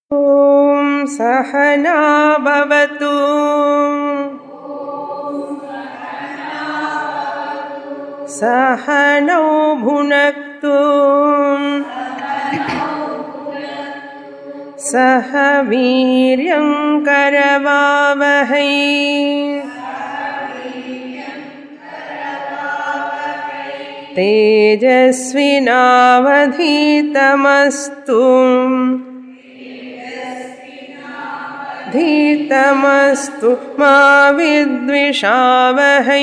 ॐ सहना भवतु सहनौ भुनक्तु सह वीर्यं करवावहै तेजस्विनावधीतमस्तु धीतमस्तु मा विद्विषावहै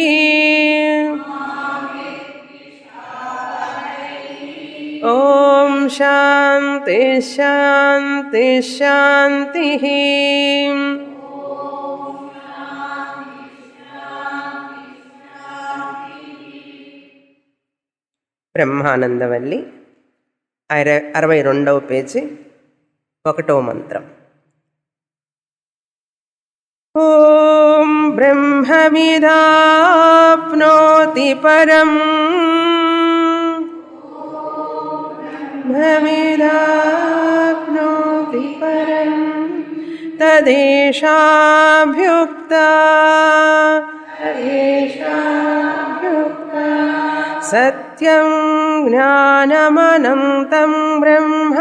ॐ शान्ति शान्ति शान्तिः బ్రహ్మానందవల్లి అర అరవై రెండవ పేజీ ఒకటో మంత్రం ఓం బ్రహ్మవిదాప్నోతి పరం బ్రహ్మవిదాప్నోతి పరం తదేశాభ్యుక్తా తదేశాభ్యుక్తా సత్యం జ్ఞానమనంతం బ్రహ్మ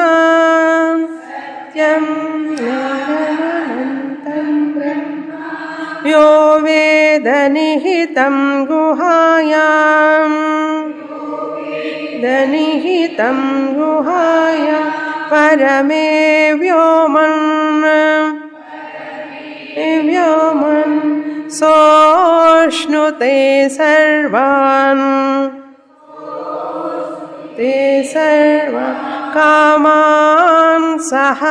సత్యం జ్ఞానమనంతం బ్రహ్మ యో వేదనిహితం గుహాయాం దనిహితం గుహాయా పరమే వ్యోమన్ వ్యోమన్ सोऽश्नुते सर्वान् ते सर्वा कामान् सः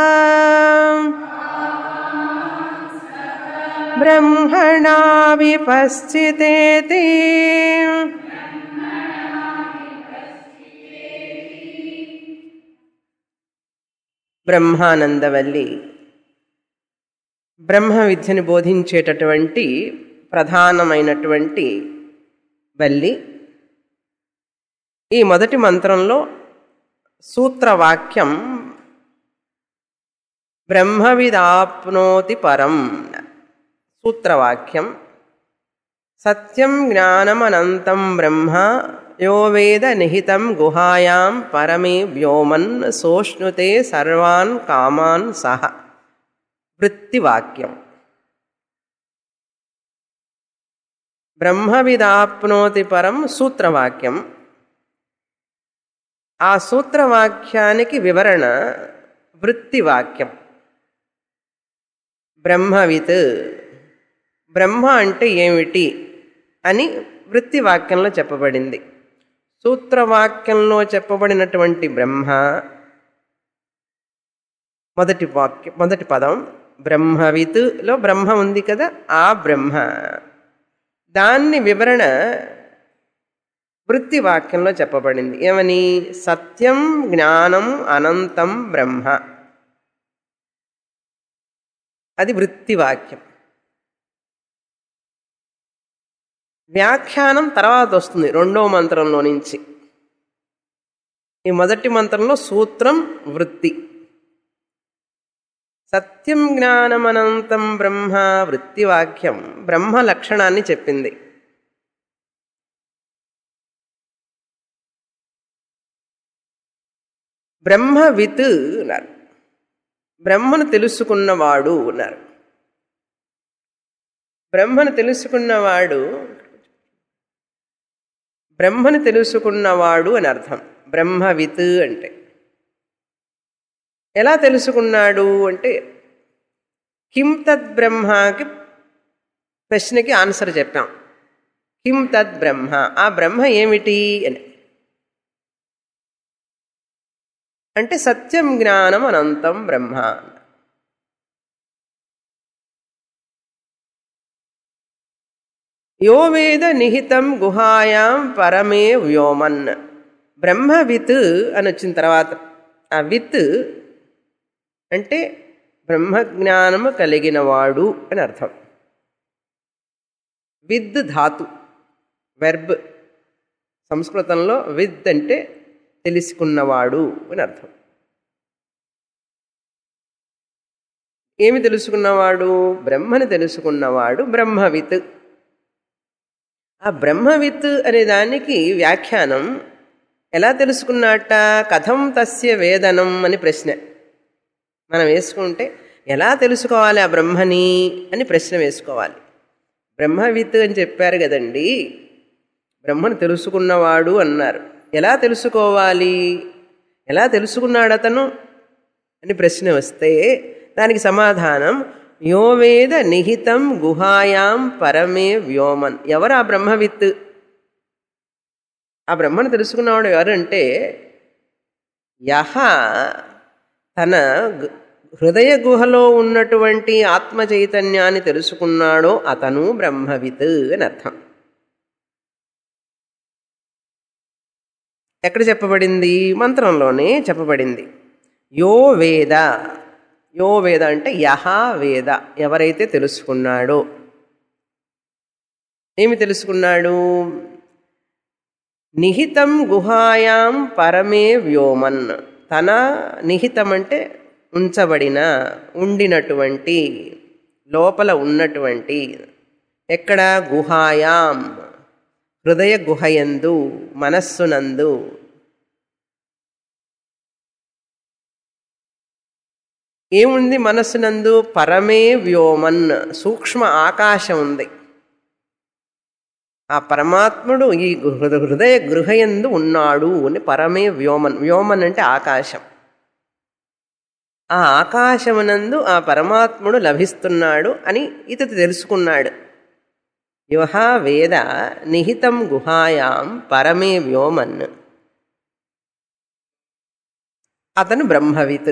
ब्रह्मणा विपश्चितेति బ్రహ్మానందవల్లి బ్రహ్మ విద్యను బోధించేటటువంటి ప్రధానమైనటువంటి వల్లి ఈ మొదటి మంత్రంలో సూత్రవాక్యం బ్రహ్మవిదాప్నోతి పరం సూత్రవాక్యం సత్యం జ్ఞానమనంతం బ్రహ్మ యో వేద నిహితం గుహాయాం పరమే వ్యోమన్ సోష్ణుతే సర్వాన్ కామాన్ సహ వృత్తివాక్యం బ్రహ్మవిదాప్నోతి పరం సూత్రవాక్యం ఆ సూత్రవాక్యానికి వివరణ వృత్తివాక్యం బ్రహ్మవిత్ బ్రహ్మ అంటే ఏమిటి అని వృత్తివాక్యంలో చెప్పబడింది సూత్రవాక్యంలో చెప్పబడినటువంటి బ్రహ్మ మొదటి వాక్యం మొదటి పదం బ్రహ్మవిత్లో బ్రహ్మ ఉంది కదా ఆ బ్రహ్మ దాన్ని వివరణ వృత్తి వాక్యంలో చెప్పబడింది ఏమని సత్యం జ్ఞానం అనంతం బ్రహ్మ అది వృత్తి వాక్యం వ్యాఖ్యానం తర్వాత వస్తుంది రెండో మంత్రంలో నుంచి ఈ మొదటి మంత్రంలో సూత్రం వృత్తి సత్యం జ్ఞానమనంతం బ్రహ్మ వృత్తివాక్యం బ్రహ్మ లక్షణాన్ని చెప్పింది బ్రహ్మవిత్ అన్నారు బ్రహ్మను తెలుసుకున్నవాడు అన్నారు బ్రహ్మను తెలుసుకున్నవాడు బ్రహ్మను తెలుసుకున్నవాడు అని అర్థం బ్రహ్మవిత్ అంటే ఎలా తెలుసుకున్నాడు అంటే కిం తద్ బ్రహ్మకి ప్రశ్నకి ఆన్సర్ చెప్పాం కిం తద్ బ్రహ్మ ఆ బ్రహ్మ ఏమిటి అని అంటే సత్యం జ్ఞానం అనంతం బ్రహ్మ యో వేద నిహితం గుహాయాం పరమే వ్యోమన్ బ్రహ్మవిత్ అని వచ్చిన తర్వాత ఆ విత్ అంటే బ్రహ్మజ్ఞానము కలిగినవాడు అని అర్థం విద్ ధాతు వెర్బ్ సంస్కృతంలో విద్ అంటే తెలుసుకున్నవాడు అని అర్థం ఏమి తెలుసుకున్నవాడు బ్రహ్మని తెలుసుకున్నవాడు బ్రహ్మవిత్ ఆ బ్రహ్మవిత్ అనే దానికి వ్యాఖ్యానం ఎలా తెలుసుకున్నట్ట కథం తస్య వేదనం అని ప్రశ్న మనం వేసుకుంటే ఎలా తెలుసుకోవాలి ఆ బ్రహ్మని అని ప్రశ్న వేసుకోవాలి బ్రహ్మవిత్ అని చెప్పారు కదండి బ్రహ్మను తెలుసుకున్నవాడు అన్నారు ఎలా తెలుసుకోవాలి ఎలా తెలుసుకున్నాడు అతను అని ప్రశ్న వస్తే దానికి సమాధానం యో వేద నిహితం గుహాయాం పరమే వ్యోమన్ ఎవరు ఆ బ్రహ్మవిత్ ఆ బ్రహ్మను తెలుసుకున్నవాడు ఎవరంటే యహ తన గు- హృదయ గుహలో ఉన్నటువంటి ఆత్మ చైతన్యాన్ని తెలుసుకున్నాడో అతను బ్రహ్మవిత్ అని అర్థం ఎక్కడ చెప్పబడింది మంత్రంలోనే చెప్పబడింది యో వేద యో వేద అంటే యహ వేద ఎవరైతే తెలుసుకున్నాడో ఏమి తెలుసుకున్నాడు నిహితం గుహాయాం పరమే వ్యోమన్ తన నిహితం అంటే ఉంచబడిన ఉండినటువంటి లోపల ఉన్నటువంటి ఎక్కడ గుహాయాం హృదయ గుహయందు మనస్సునందు ఏముంది మనస్సునందు పరమే వ్యోమన్ సూక్ష్మ ఆకాశం ఉంది ఆ పరమాత్ముడు ఈ హృద- హృదయ గృహయందు ఉన్నాడు అని పరమే వ్యోమన్ వ్యోమన్ అంటే ఆకాశం ఆ ఆకాశమునందు ఆ పరమాత్ముడు లభిస్తున్నాడు అని ఇతడు తెలుసుకున్నాడు యుహ వేద నిహితం గుహాయాం పరమే వ్యోమన్ అతను బ్రహ్మవిత్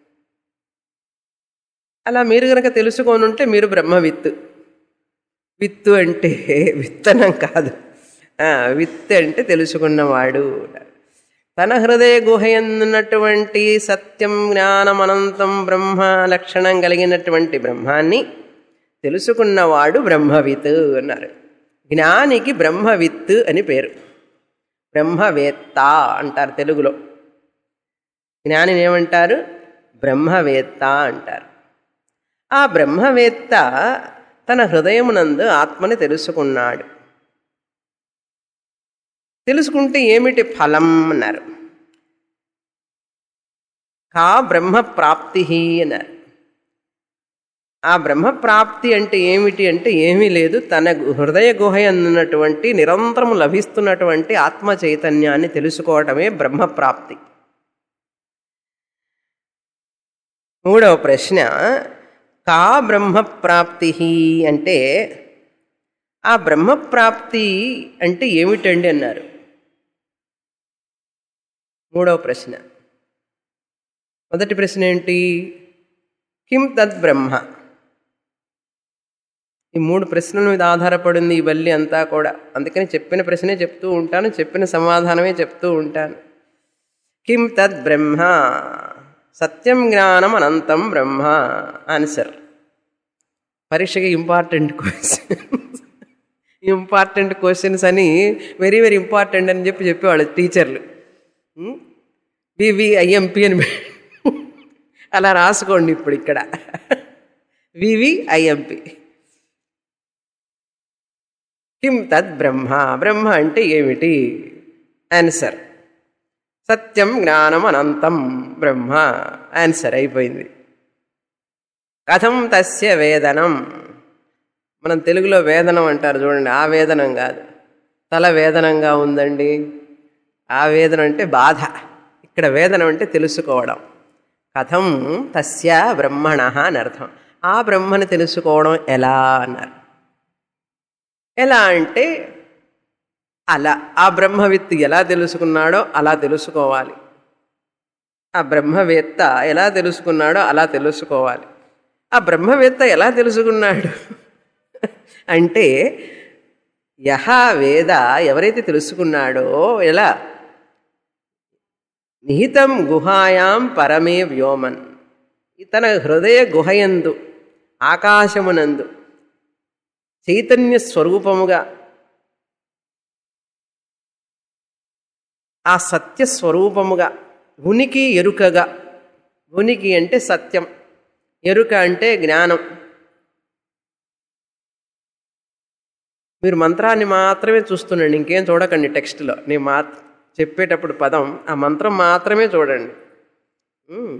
అలా మీరు గనక తెలుసుకోనుంటే మీరు బ్రహ్మవిత్ విత్తు అంటే విత్తనం కాదు ఆ, విత్ అంటే తెలుసుకున్నవాడు తన హృదయ గుహయందున్నటువంటి సత్యం జ్ఞానం అనంతం బ్రహ్మ లక్షణం కలిగినటువంటి బ్రహ్మాన్ని తెలుసుకున్నవాడు బ్రహ్మవిత్ అన్నారు జ్ఞానికి బ్రహ్మవిత్ అని పేరు బ్రహ్మవేత్త అంటారు తెలుగులో జ్ఞానిని ఏమంటారు బ్రహ్మవేత్త అంటారు ఆ బ్రహ్మవేత్త తన హృదయమునందు ఆత్మని తెలుసుకున్నాడు తెలుసుకుంటే ఏమిటి ఫలం అన్నారు కా బ్రహ్మ ప్రాప్తి అన్నారు ఆ బ్రహ్మప్రాప్తి అంటే ఏమిటి అంటే ఏమీ లేదు తన హృదయ గుహ ఉన్నటువంటి నిరంతరం లభిస్తున్నటువంటి ఆత్మ చైతన్యాన్ని తెలుసుకోవటమే బ్రహ్మప్రాప్తి మూడవ ప్రశ్న కా బ్రహ్మప్రాప్తి అంటే ఆ బ్రహ్మప్రాప్తి అంటే ఏమిటండి అన్నారు మూడవ ప్రశ్న మొదటి ప్రశ్న ఏంటి కిం తద్ బ్రహ్మ ఈ మూడు ప్రశ్నల మీద ఆధారపడింది ఈ బల్లి అంతా కూడా అందుకని చెప్పిన ప్రశ్నే చెప్తూ ఉంటాను చెప్పిన సమాధానమే చెప్తూ ఉంటాను కిం తద్ బ్రహ్మ సత్యం జ్ఞానం అనంతం బ్రహ్మ ఆన్సర్ పరీక్షకి ఇంపార్టెంట్ క్వశ్చన్ ఇంపార్టెంట్ క్వశ్చన్స్ అని వెరీ వెరీ ఇంపార్టెంట్ అని చెప్పి చెప్పేవాళ్ళు టీచర్లు వివిఐఎంపి అని అలా రాసుకోండి ఇప్పుడు ఇక్కడ వివిఐఎంపి కిం తద్ బ్రహ్మ బ్రహ్మ అంటే ఏమిటి ఆన్సర్ సత్యం జ్ఞానం అనంతం బ్రహ్మ ఆన్సర్ అయిపోయింది కథం తస్య వేదనం మనం తెలుగులో వేదనం అంటారు చూడండి ఆ వేదనం కాదు తల వేదనంగా ఉందండి ఆ వేదన అంటే బాధ ఇక్కడ వేదనం అంటే తెలుసుకోవడం కథం తస్య బ్రహ్మణ అని అర్థం ఆ బ్రహ్మను తెలుసుకోవడం ఎలా అన్నారు ఎలా అంటే అలా ఆ బ్రహ్మవిత్తు ఎలా తెలుసుకున్నాడో అలా తెలుసుకోవాలి ఆ బ్రహ్మవేత్త ఎలా తెలుసుకున్నాడో అలా తెలుసుకోవాలి ఆ బ్రహ్మవేత్త ఎలా తెలుసుకున్నాడు అంటే యహ వేద ఎవరైతే తెలుసుకున్నాడో ఎలా నిహితం గుహాయాం పరమే వ్యోమన్ తన హృదయ గుహయందు ఆకాశమునందు చైతన్య స్వరూపముగా ఆ సత్య స్వరూపముగా ఉనికి ఎరుకగా ఉనికి అంటే సత్యం ఎరుక అంటే జ్ఞానం మీరు మంత్రాన్ని మాత్రమే చూస్తుండండి ఇంకేం చూడకండి టెక్స్ట్లో నేను మా చెప్పేటప్పుడు పదం ఆ మంత్రం మాత్రమే చూడండి ఉమ్.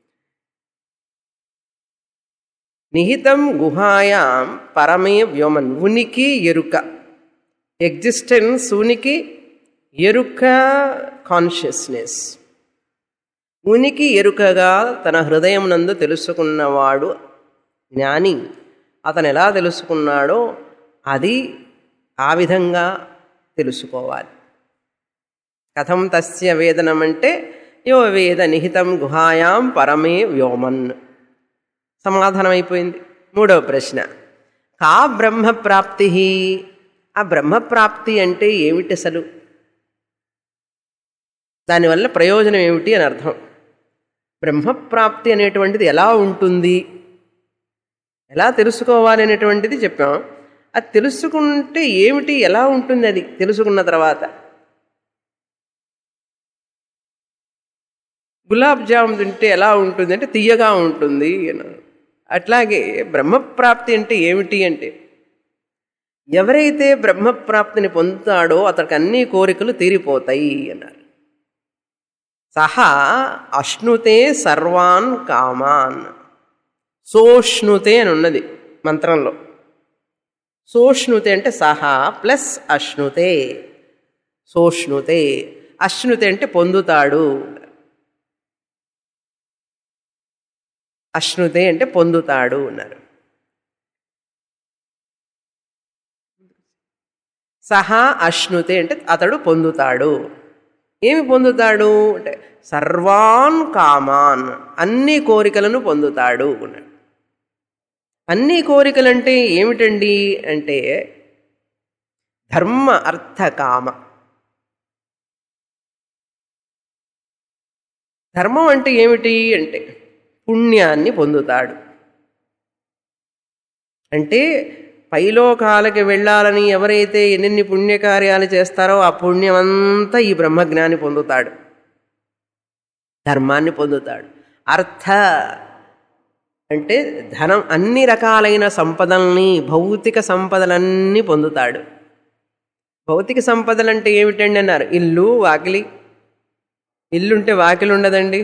నిహితం గుహాయాం పరమే వ్యోమన్ ఉనికి ఎరుక ఎగ్జిస్టెన్స్ ఉనికి ఎరుక కాన్షియస్నెస్ ఉనికి ఎరుకగా తన హృదయం నందు తెలుసుకున్నవాడు జ్ఞాని అతను ఎలా తెలుసుకున్నాడో అది ఆ విధంగా తెలుసుకోవాలి కథం తస్య వేదనం అంటే యో వేద నిహితం గుహాయాం పరమే వ్యోమన్ సమాధానం అయిపోయింది మూడవ ప్రశ్న కా బ్రహ్మప్రాప్తి ఆ బ్రహ్మప్రాప్తి అంటే ఏమిటి అసలు దానివల్ల ప్రయోజనం ఏమిటి అని అర్థం బ్రహ్మప్రాప్తి అనేటువంటిది ఎలా ఉంటుంది ఎలా తెలుసుకోవాలి అనేటువంటిది చెప్పాం అది తెలుసుకుంటే ఏమిటి ఎలా ఉంటుంది అది తెలుసుకున్న తర్వాత గులాబ్ జామ్ తింటే ఎలా ఉంటుంది అంటే తీయగా ఉంటుంది అన్నారు అట్లాగే బ్రహ్మప్రాప్తి అంటే ఏమిటి అంటే ఎవరైతే బ్రహ్మప్రాప్తిని పొందుతాడో అతనికి అన్ని కోరికలు తీరిపోతాయి అన్నారు సహా అశ్నుతే సర్వాన్ కామాన్ సోష్ణుతే అని ఉన్నది మంత్రంలో సోష్ణుతే అంటే సహా ప్లస్ అశ్నుతే సోష్ణుతే అశ్నుతే అంటే పొందుతాడు అశ్నుతే అంటే పొందుతాడు అన్నారు సహా అశ్నుతే అంటే అతడు పొందుతాడు ఏమి పొందుతాడు అంటే సర్వాన్ కామాన్ అన్ని కోరికలను పొందుతాడు అన్నాడు అన్ని కోరికలంటే ఏమిటండి అంటే ధర్మ అర్థ కామ ధర్మం అంటే ఏమిటి అంటే పుణ్యాన్ని పొందుతాడు అంటే పైలోకాలకి వెళ్ళాలని ఎవరైతే ఎన్నెన్ని పుణ్యకార్యాలు చేస్తారో ఆ పుణ్యమంతా ఈ బ్రహ్మజ్ఞాని పొందుతాడు ధర్మాన్ని పొందుతాడు అర్థ అంటే ధనం అన్ని రకాలైన సంపదల్ని భౌతిక సంపదలన్నీ పొందుతాడు భౌతిక సంపదలు అంటే ఏమిటండి అన్నారు ఇల్లు వాకిలి ఇల్లుంటే వాకిలి ఉండదండి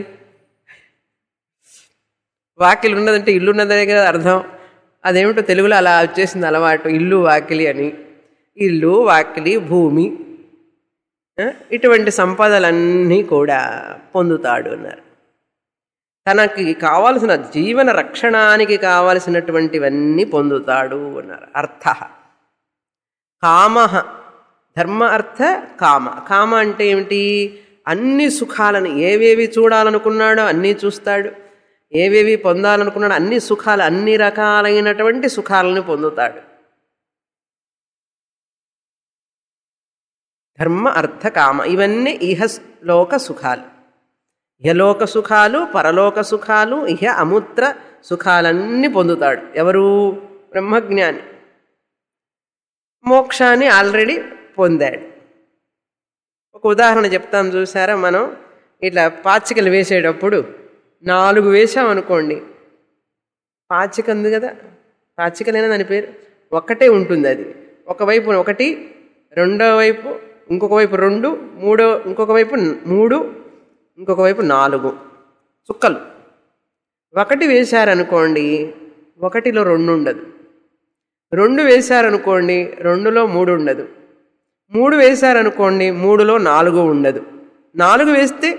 వాకిలి ఉన్నదంటే ఇల్లు ఉన్నదే కదా అర్థం అదేమిటో తెలుగులో అలా వచ్చేసింది అలవాటు ఇల్లు వాకిలి అని ఇల్లు వాకిలి భూమి ఆ, ఇటువంటి సంపదలన్నీ కూడా పొందుతాడు అన్నారు తనకి కావలసిన జీవన రక్షణానికి కావలసినటువంటివన్నీ పొందుతాడు అన్నారు అర్థ కామ ధర్మ అర్థ కామ కామ అంటే ఏమిటి అన్ని సుఖాలను ఏవేవి చూడాలనుకున్నాడో అన్నీ చూస్తాడు ఏవేవి పొందాలనుకున్నాడో అన్ని సుఖాలు అన్ని రకాలైనటువంటి సుఖాలను పొందుతాడు ధర్మ అర్థ కామ ఇవన్నీ ఇహలోక సుఖాలు ఇహలోక సుఖాలు పరలోక సుఖాలు ఇహ అముత్ర సుఖాలన్నీ పొందుతాడు ఎవరు బ్రహ్మజ్ఞాని మోక్షాన్ని ఆల్రెడీ పొందాడు ఒక ఉదాహరణ చెప్తాను చూసారా మనం ఇట్లా పాచికలు వేసేటప్పుడు నాలుగు వేసామనుకోండి పాచిక ఉంది కదా పాచికలేనా దాని పేరు ఒక్కటే ఉంటుంది అది ఒకవైపు ఒకటి రెండో వైపు ఇంకొక వైపు రెండు మూడో ఇంకొక వైపు మూడు ఇంకొక వైపు నాలుగు చుక్కలు ఒకటి వేశారనుకోండి ఒకటిలో రెండు ఉండదు రెండు వేశారనుకోండి రెండులో మూడు ఉండదు మూడు వేశారనుకోండి మూడులో నాలుగు ఉండదు నాలుగు వేస్తే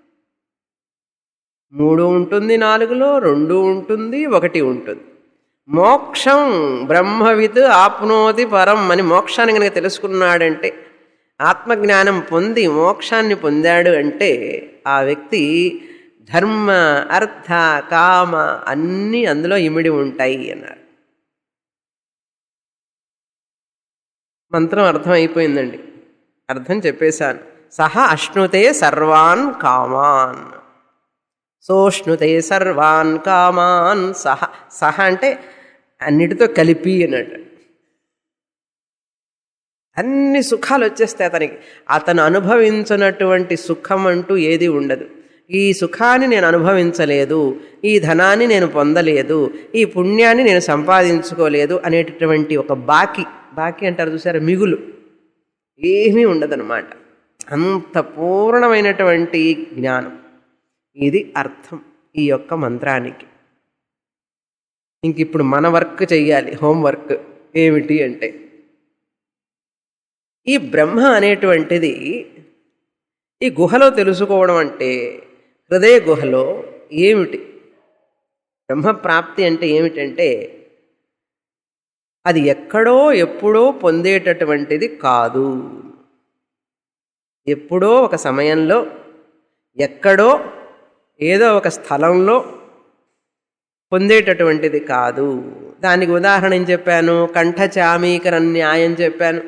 మూడు ఉంటుంది నాలుగులో రెండు ఉంటుంది ఒకటి ఉంటుంది మోక్షం బ్రహ్మవిత్ ఆప్నోతి పరం అని మోక్షాన్ని కనుక తెలుసుకున్నాడంటే ఆత్మజ్ఞానం పొంది మోక్షాన్ని పొందాడు అంటే ఆ వ్యక్తి ధర్మ అర్థ కామ అన్నీ అందులో ఇమిడి ఉంటాయి అన్నారు మంత్రం అర్థం అయిపోయిందండి అర్థం చెప్పేశాను సహ అశ్నుతే సర్వాన్ కామాన్ సోష్ణుతే సర్వాన్ కామాన్ సహ సహ అంటే అన్నిటితో కలిపి అన్నట్టు అన్ని సుఖాలు వచ్చేస్తాయి అతనికి అతను అనుభవించినటువంటి సుఖం అంటూ ఏది ఉండదు ఈ సుఖాన్ని నేను అనుభవించలేదు ఈ ధనాన్ని నేను పొందలేదు ఈ పుణ్యాన్ని నేను సంపాదించుకోలేదు అనేటటువంటి ఒక బాకి బాకి అంటారు చూసారా మిగులు ఏమీ ఉండదన్నమాట అంత పూర్ణమైనటువంటి జ్ఞానం ఇది అర్థం ఈ యొక్క మంత్రానికి ఇంక ఇప్పుడు మన వర్క్ చెయ్యాలి హోంవర్క్ ఏమిటి అంటే ఈ బ్రహ్మ అనేటువంటిది ఈ గుహలో తెలుసుకోవడం అంటే హృదయ గుహలో ఏమిటి బ్రహ్మప్రాప్తి అంటే ఏమిటంటే అది ఎక్కడో ఎప్పుడో పొందేటటువంటిది కాదు ఎప్పుడో ఒక సమయంలో ఎక్కడో ఏదో ఒక స్థలంలో పొందేటటువంటిది కాదు దానికి ఉదాహరణ ఏం చెప్పాను కంఠచామీకరణ న్యాయం చెప్పాను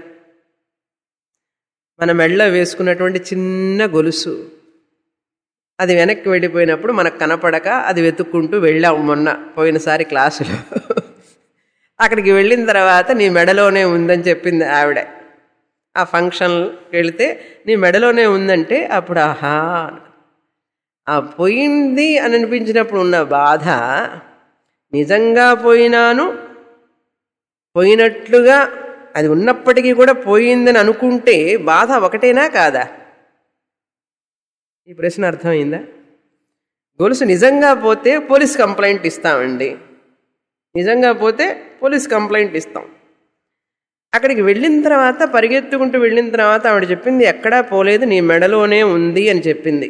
మన మెళ్ళ వేసుకున్నటువంటి చిన్న గొలుసు అది వెనక్కి వెళ్ళిపోయినప్పుడు మనకు కనపడక అది వెతుక్కుంటూ వెళ్ళాం మొన్న పోయినసారి క్లాసులో అక్కడికి వెళ్ళిన తర్వాత నీ మెడలోనే ఉందని చెప్పింది ఆవిడ ఆ ఫంక్షన్కి వెళితే నీ మెడలోనే ఉందంటే అప్పుడు ఆహా ఆ పోయింది అని అనిపించినప్పుడు ఉన్న బాధ నిజంగా పోయినాను పోయినట్లుగా అది ఉన్నప్పటికీ కూడా పోయిందని అనుకుంటే బాధ ఒకటేనా కాదా ఈ ప్రశ్న అర్థమైందా గొలుసు నిజంగా పోతే పోలీస్ కంప్లైంట్ ఇస్తామండి నిజంగా పోతే పోలీస్ కంప్లైంట్ ఇస్తాం అక్కడికి వెళ్ళిన తర్వాత పరిగెత్తుకుంటూ వెళ్ళిన తర్వాత ఆవిడ చెప్పింది ఎక్కడా పోలేదు నీ మెడలోనే ఉంది అని చెప్పింది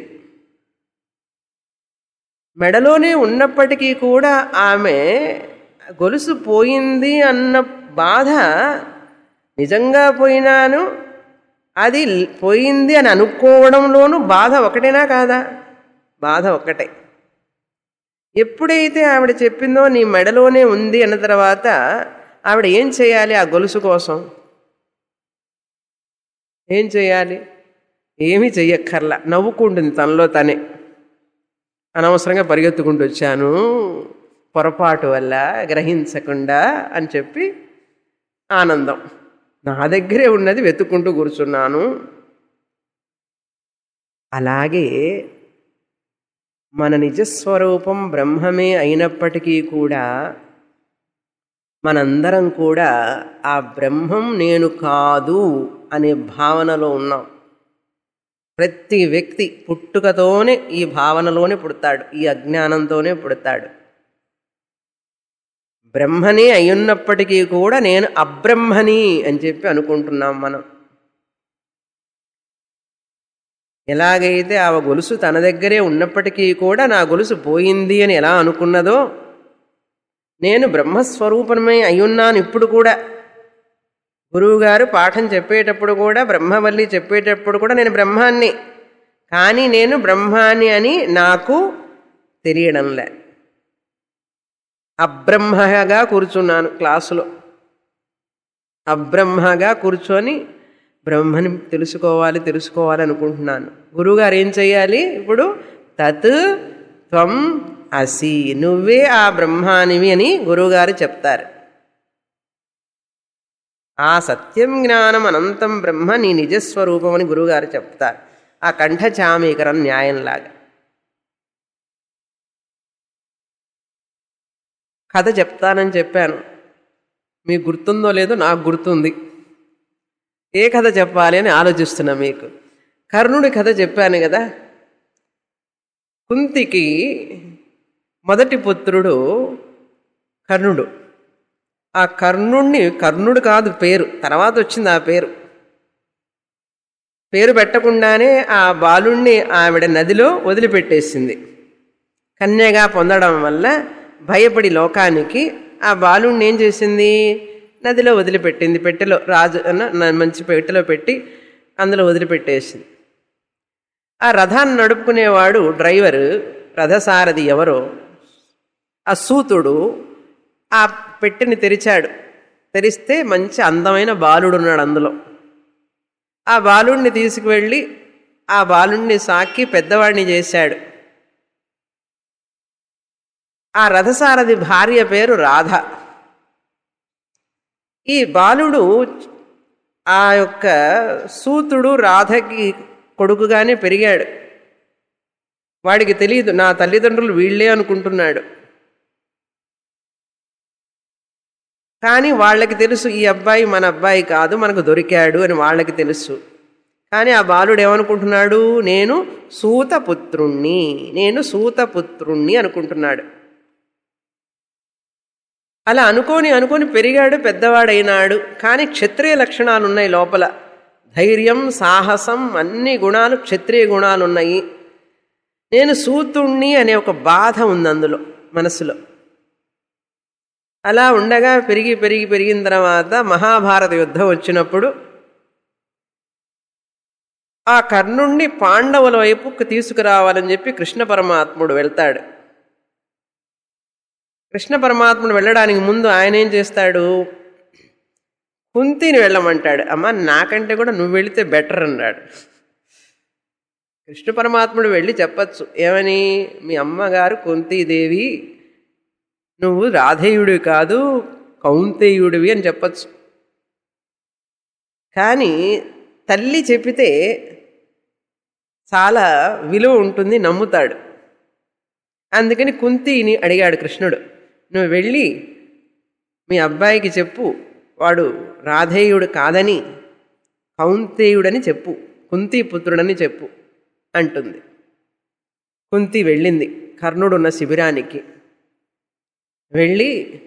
మెడలోనే ఉన్నప్పటికీ కూడా ఆమె గొలుసు పోయింది అన్న బాధ నిజంగా పోయినాను అది పోయింది అని అనుకోవడంలోనూ బాధ ఒకటేనా కాదా బాధ ఒక్కటే ఎప్పుడైతే ఆవిడ చెప్పిందో నీ మెడలోనే ఉంది అన్న తర్వాత ఆవిడ ఏం చేయాలి ఆ గొలుసు కోసం ఏం చేయాలి ఏమీ చెయ్యక్కర్లా నవ్వుకుంటుంది తనలో తనే అనవసరంగా పరిగెత్తుకుంటూ వచ్చాను పొరపాటు వల్ల గ్రహించకుండా అని చెప్పి ఆనందం నా దగ్గరే ఉన్నది వెతుక్కుంటూ కూర్చున్నాను అలాగే మన నిజస్వరూపం బ్రహ్మమే అయినప్పటికీ కూడా మనందరం కూడా ఆ బ్రహ్మం నేను కాదు అనే భావనలో ఉన్నాం ప్రతి వ్యక్తి పుట్టుకతోనే ఈ భావనలోనే పుడతాడు ఈ అజ్ఞానంతోనే పుడతాడు బ్రహ్మనే అయ్యున్నప్పటికీ కూడా నేను అబ్రహ్మని అని చెప్పి అనుకుంటున్నాం మనం ఎలాగైతే ఆ గొలుసు తన దగ్గరే ఉన్నప్పటికీ కూడా నా గొలుసు పోయింది అని ఎలా అనుకున్నదో నేను బ్రహ్మస్వరూపమే అయ్యున్నాను ఇప్పుడు కూడా గురువుగారు పాఠం చెప్పేటప్పుడు కూడా బ్రహ్మవల్లి చెప్పేటప్పుడు కూడా నేను బ్రహ్మాన్ని కానీ నేను బ్రహ్మాన్ని అని నాకు తెలియడంలే అబ్రహ్మగా కూర్చున్నాను క్లాసులో అబ్రహ్మగా కూర్చొని బ్రహ్మని తెలుసుకోవాలి తెలుసుకోవాలి అనుకుంటున్నాను గురువుగారు ఏం చెయ్యాలి ఇప్పుడు తత్ త్వం అసి నువ్వే ఆ బ్రహ్మానివి అని గురువుగారు చెప్తారు ఆ సత్యం జ్ఞానం అనంతం బ్రహ్మ నీ నిజస్వరూపం అని గురువుగారు చెప్తారు ఆ కంఠచామీకరణ న్యాయంలాగా కథ చెప్తానని చెప్పాను మీకు గుర్తుందో లేదో నాకు గుర్తుంది ఏ కథ చెప్పాలి అని ఆలోచిస్తున్నా మీకు కర్ణుడి కథ చెప్పాను కదా కుంతికి మొదటి పుత్రుడు కర్ణుడు ఆ కర్ణుణ్ణి కర్ణుడు కాదు పేరు తర్వాత వచ్చింది ఆ పేరు పేరు పెట్టకుండానే ఆ బాలుణ్ణి ఆవిడ నదిలో వదిలిపెట్టేసింది కన్యగా పొందడం వల్ల భయపడి లోకానికి ఆ బాలుణ్ణి ఏం చేసింది నదిలో వదిలిపెట్టింది పెట్టెలో రాజు అన్న మంచి పెట్టెలో పెట్టి అందులో వదిలిపెట్టేసింది ఆ రథాన్ని నడుపుకునేవాడు డ్రైవరు రథసారథి ఎవరో ఆ సూతుడు ఆ పెట్టెని తెరిచాడు తెరిస్తే మంచి అందమైన బాలుడు ఉన్నాడు అందులో ఆ బాలుణ్ణి తీసుకువెళ్ళి ఆ బాలుణ్ణి సాకి పెద్దవాడిని చేశాడు ఆ రథసారథి భార్య పేరు రాధ ఈ బాలుడు ఆ యొక్క సూతుడు రాధకి కొడుకుగానే పెరిగాడు వాడికి తెలియదు నా తల్లిదండ్రులు వీళ్ళే అనుకుంటున్నాడు కానీ వాళ్ళకి తెలుసు ఈ అబ్బాయి మన అబ్బాయి కాదు మనకు దొరికాడు అని వాళ్ళకి తెలుసు కానీ ఆ బాలుడు ఏమనుకుంటున్నాడు నేను సూతపుత్రుణ్ణి నేను సూతపుత్రుణ్ణి అనుకుంటున్నాడు అలా అనుకోని అనుకొని పెరిగాడు పెద్దవాడైనాడు కానీ క్షత్రియ లక్షణాలు ఉన్నాయి లోపల ధైర్యం సాహసం అన్ని గుణాలు క్షత్రియ గుణాలు ఉన్నాయి నేను సూతుణ్ణి అనే ఒక బాధ ఉంది అందులో మనసులో అలా ఉండగా పెరిగి పెరిగి పెరిగిన తర్వాత మహాభారత యుద్ధం వచ్చినప్పుడు ఆ కర్ణుణ్ణి పాండవుల వైపుకు తీసుకురావాలని చెప్పి కృష్ణ పరమాత్ముడు వెళ్తాడు కృష్ణ పరమాత్ముడు వెళ్ళడానికి ముందు ఆయన ఏం చేస్తాడు కుంతిని వెళ్ళమంటాడు అమ్మ నాకంటే కూడా నువ్వు వెళితే బెటర్ అన్నాడు కృష్ణ పరమాత్ముడు వెళ్ళి చెప్పచ్చు ఏమని మీ అమ్మగారు కుంతీదేవి నువ్వు రాధేయుడివి కాదు కౌంతేయుడివి అని చెప్పచ్చు కానీ తల్లి చెప్పితే చాలా విలువ ఉంటుంది నమ్ముతాడు అందుకని కుంతిని అడిగాడు కృష్ణుడు నువ్వు వెళ్ళి మీ అబ్బాయికి చెప్పు వాడు రాధేయుడు కాదని కౌంతేయుడని చెప్పు కుంతి పుత్రుడని చెప్పు అంటుంది కుంతి వెళ్ళింది కర్ణుడున్న శిబిరానికి వెళ్ళి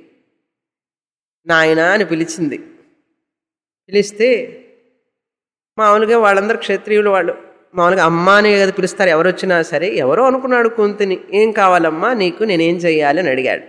నాయన అని పిలిచింది పిలిస్తే మామూలుగా వాళ్ళందరూ క్షత్రియులు వాళ్ళు మామూలుగా అమ్మ అనే కదా పిలుస్తారు ఎవరు వచ్చినా సరే ఎవరో అనుకున్నాడు కుంతిని ఏం కావాలమ్మా నీకు నేనేం చెయ్యాలి అని అడిగాడు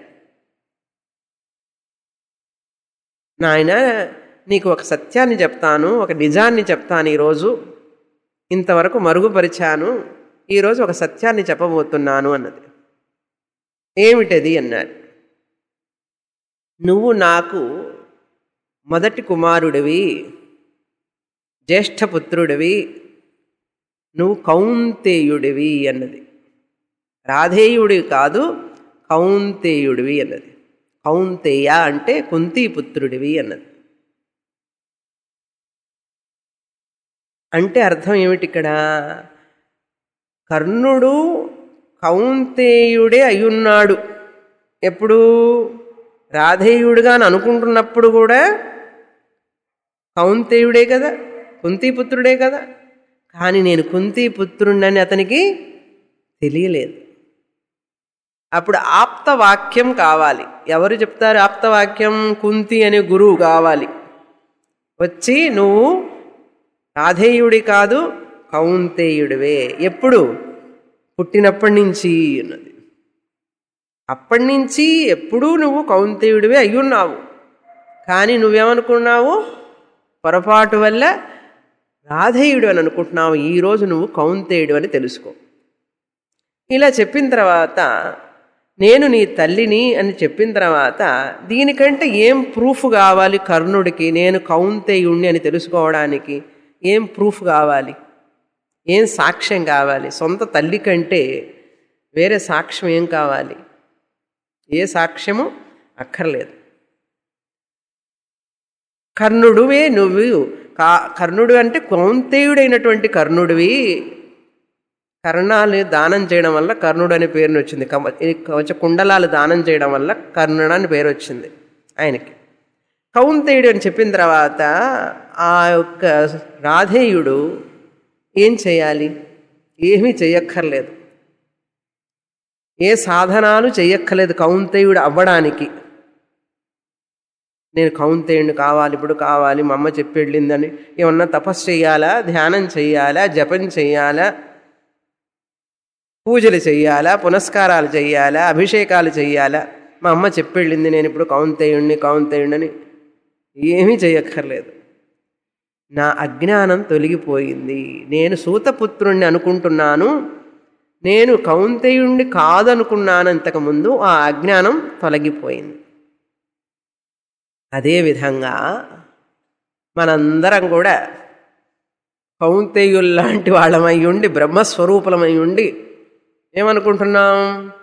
నాయన నీకు ఒక సత్యాన్ని చెప్తాను ఒక నిజాన్ని చెప్తాను ఈరోజు ఇంతవరకు మరుగుపరిచాను ఈరోజు ఒక సత్యాన్ని చెప్పబోతున్నాను అన్నది ఏమిటది అన్నాడు నువ్వు నాకు మొదటి కుమారుడివి జ్యేష్ఠపుత్రుడివి నువ్వు కౌంతేయుడివి అన్నది రాధేయుడివి కాదు కౌంతేయుడివి అన్నది కౌంతేయ అంటే కుంతీపుత్రుడివి అన్నది అంటే అర్థం ఏమిటి ఇక్కడ కర్ణుడు కౌంతేయుడే అయ్యున్నాడు ఎప్పుడు రాధేయుడుగా అని అనుకుంటున్నప్పుడు కూడా కౌంతేయుడే కదా కుంతీపుత్రుడే కదా కానీ నేను కుంతీపుత్రుడని అతనికి తెలియలేదు అప్పుడు ఆప్తవాక్యం కావాలి ఎవరు చెప్తారు ఆప్తవాక్యం కుంతి అనే గురువు కావాలి వచ్చి నువ్వు రాధేయుడి కాదు కౌంతేయుడివే ఎప్పుడు పుట్టినప్పటి నుంచి అన్నది అప్పటి నుంచి ఎప్పుడూ నువ్వు కౌంతేయుడివే అయ్యున్నావు కానీ నువ్వేమనుకున్నావు పొరపాటు వల్ల రాధేయుడు అని అనుకుంటున్నావు ఈరోజు నువ్వు కౌంతేయుడు అని తెలుసుకో ఇలా చెప్పిన తర్వాత నేను నీ తల్లిని అని చెప్పిన తర్వాత దీనికంటే ఏం ప్రూఫ్ కావాలి కర్ణుడికి నేను కౌంతేయుణ్ణి అని తెలుసుకోవడానికి ఏం ప్రూఫ్ కావాలి ఏం సాక్ష్యం కావాలి సొంత తల్లి కంటే వేరే సాక్ష్యం ఏం కావాలి ఏ సాక్ష్యము అక్కర్లేదు కర్ణుడువే నువ్వు కా కర్ణుడు అంటే కౌంతేయుడైనటువంటి కర్ణుడివి కర్ణాలు దానం చేయడం వల్ల కర్ణుడు అనే పేరుని వచ్చింది కవ కవచ కుండలాలు దానం చేయడం వల్ల కర్ణుడు అని పేరు వచ్చింది ఆయనకి కౌంతేయుడు అని చెప్పిన తర్వాత ఆ యొక్క రాధేయుడు ఏం చేయాలి ఏమీ చెయ్యక్కర్లేదు ఏ సాధనాలు చెయ్యక్కర్లేదు కౌంతేయుడు అవ్వడానికి నేను కౌంతేయుడిని కావాలి ఇప్పుడు కావాలి మా అమ్మ చెప్పి వెళ్ళిందని ఏమన్నా తపస్సు చేయాలా ధ్యానం చెయ్యాలా జపం చెయ్యాలా పూజలు చెయ్యాలా పునస్కారాలు చెయ్యాలా అభిషేకాలు చెయ్యాలా మా అమ్మ చెప్పి వెళ్ళింది నేను ఇప్పుడు కౌంతేయుణ్ణి కౌంతేయుణ్ణి ఏమీ చెయ్యక్కర్లేదు నా అజ్ఞానం తొలగిపోయింది నేను సూతపుత్రుణ్ణి అనుకుంటున్నాను నేను కౌంతేయుణ్ణి కాదనుకున్నాను ఇంతకుముందు ఆ అజ్ఞానం తొలగిపోయింది అదేవిధంగా మనందరం కూడా కౌంతేయుల్లాంటి వాళ్ళమై ఉండి బ్రహ్మస్వరూపులమై ఉండి ఏమనుకుంటున్నాం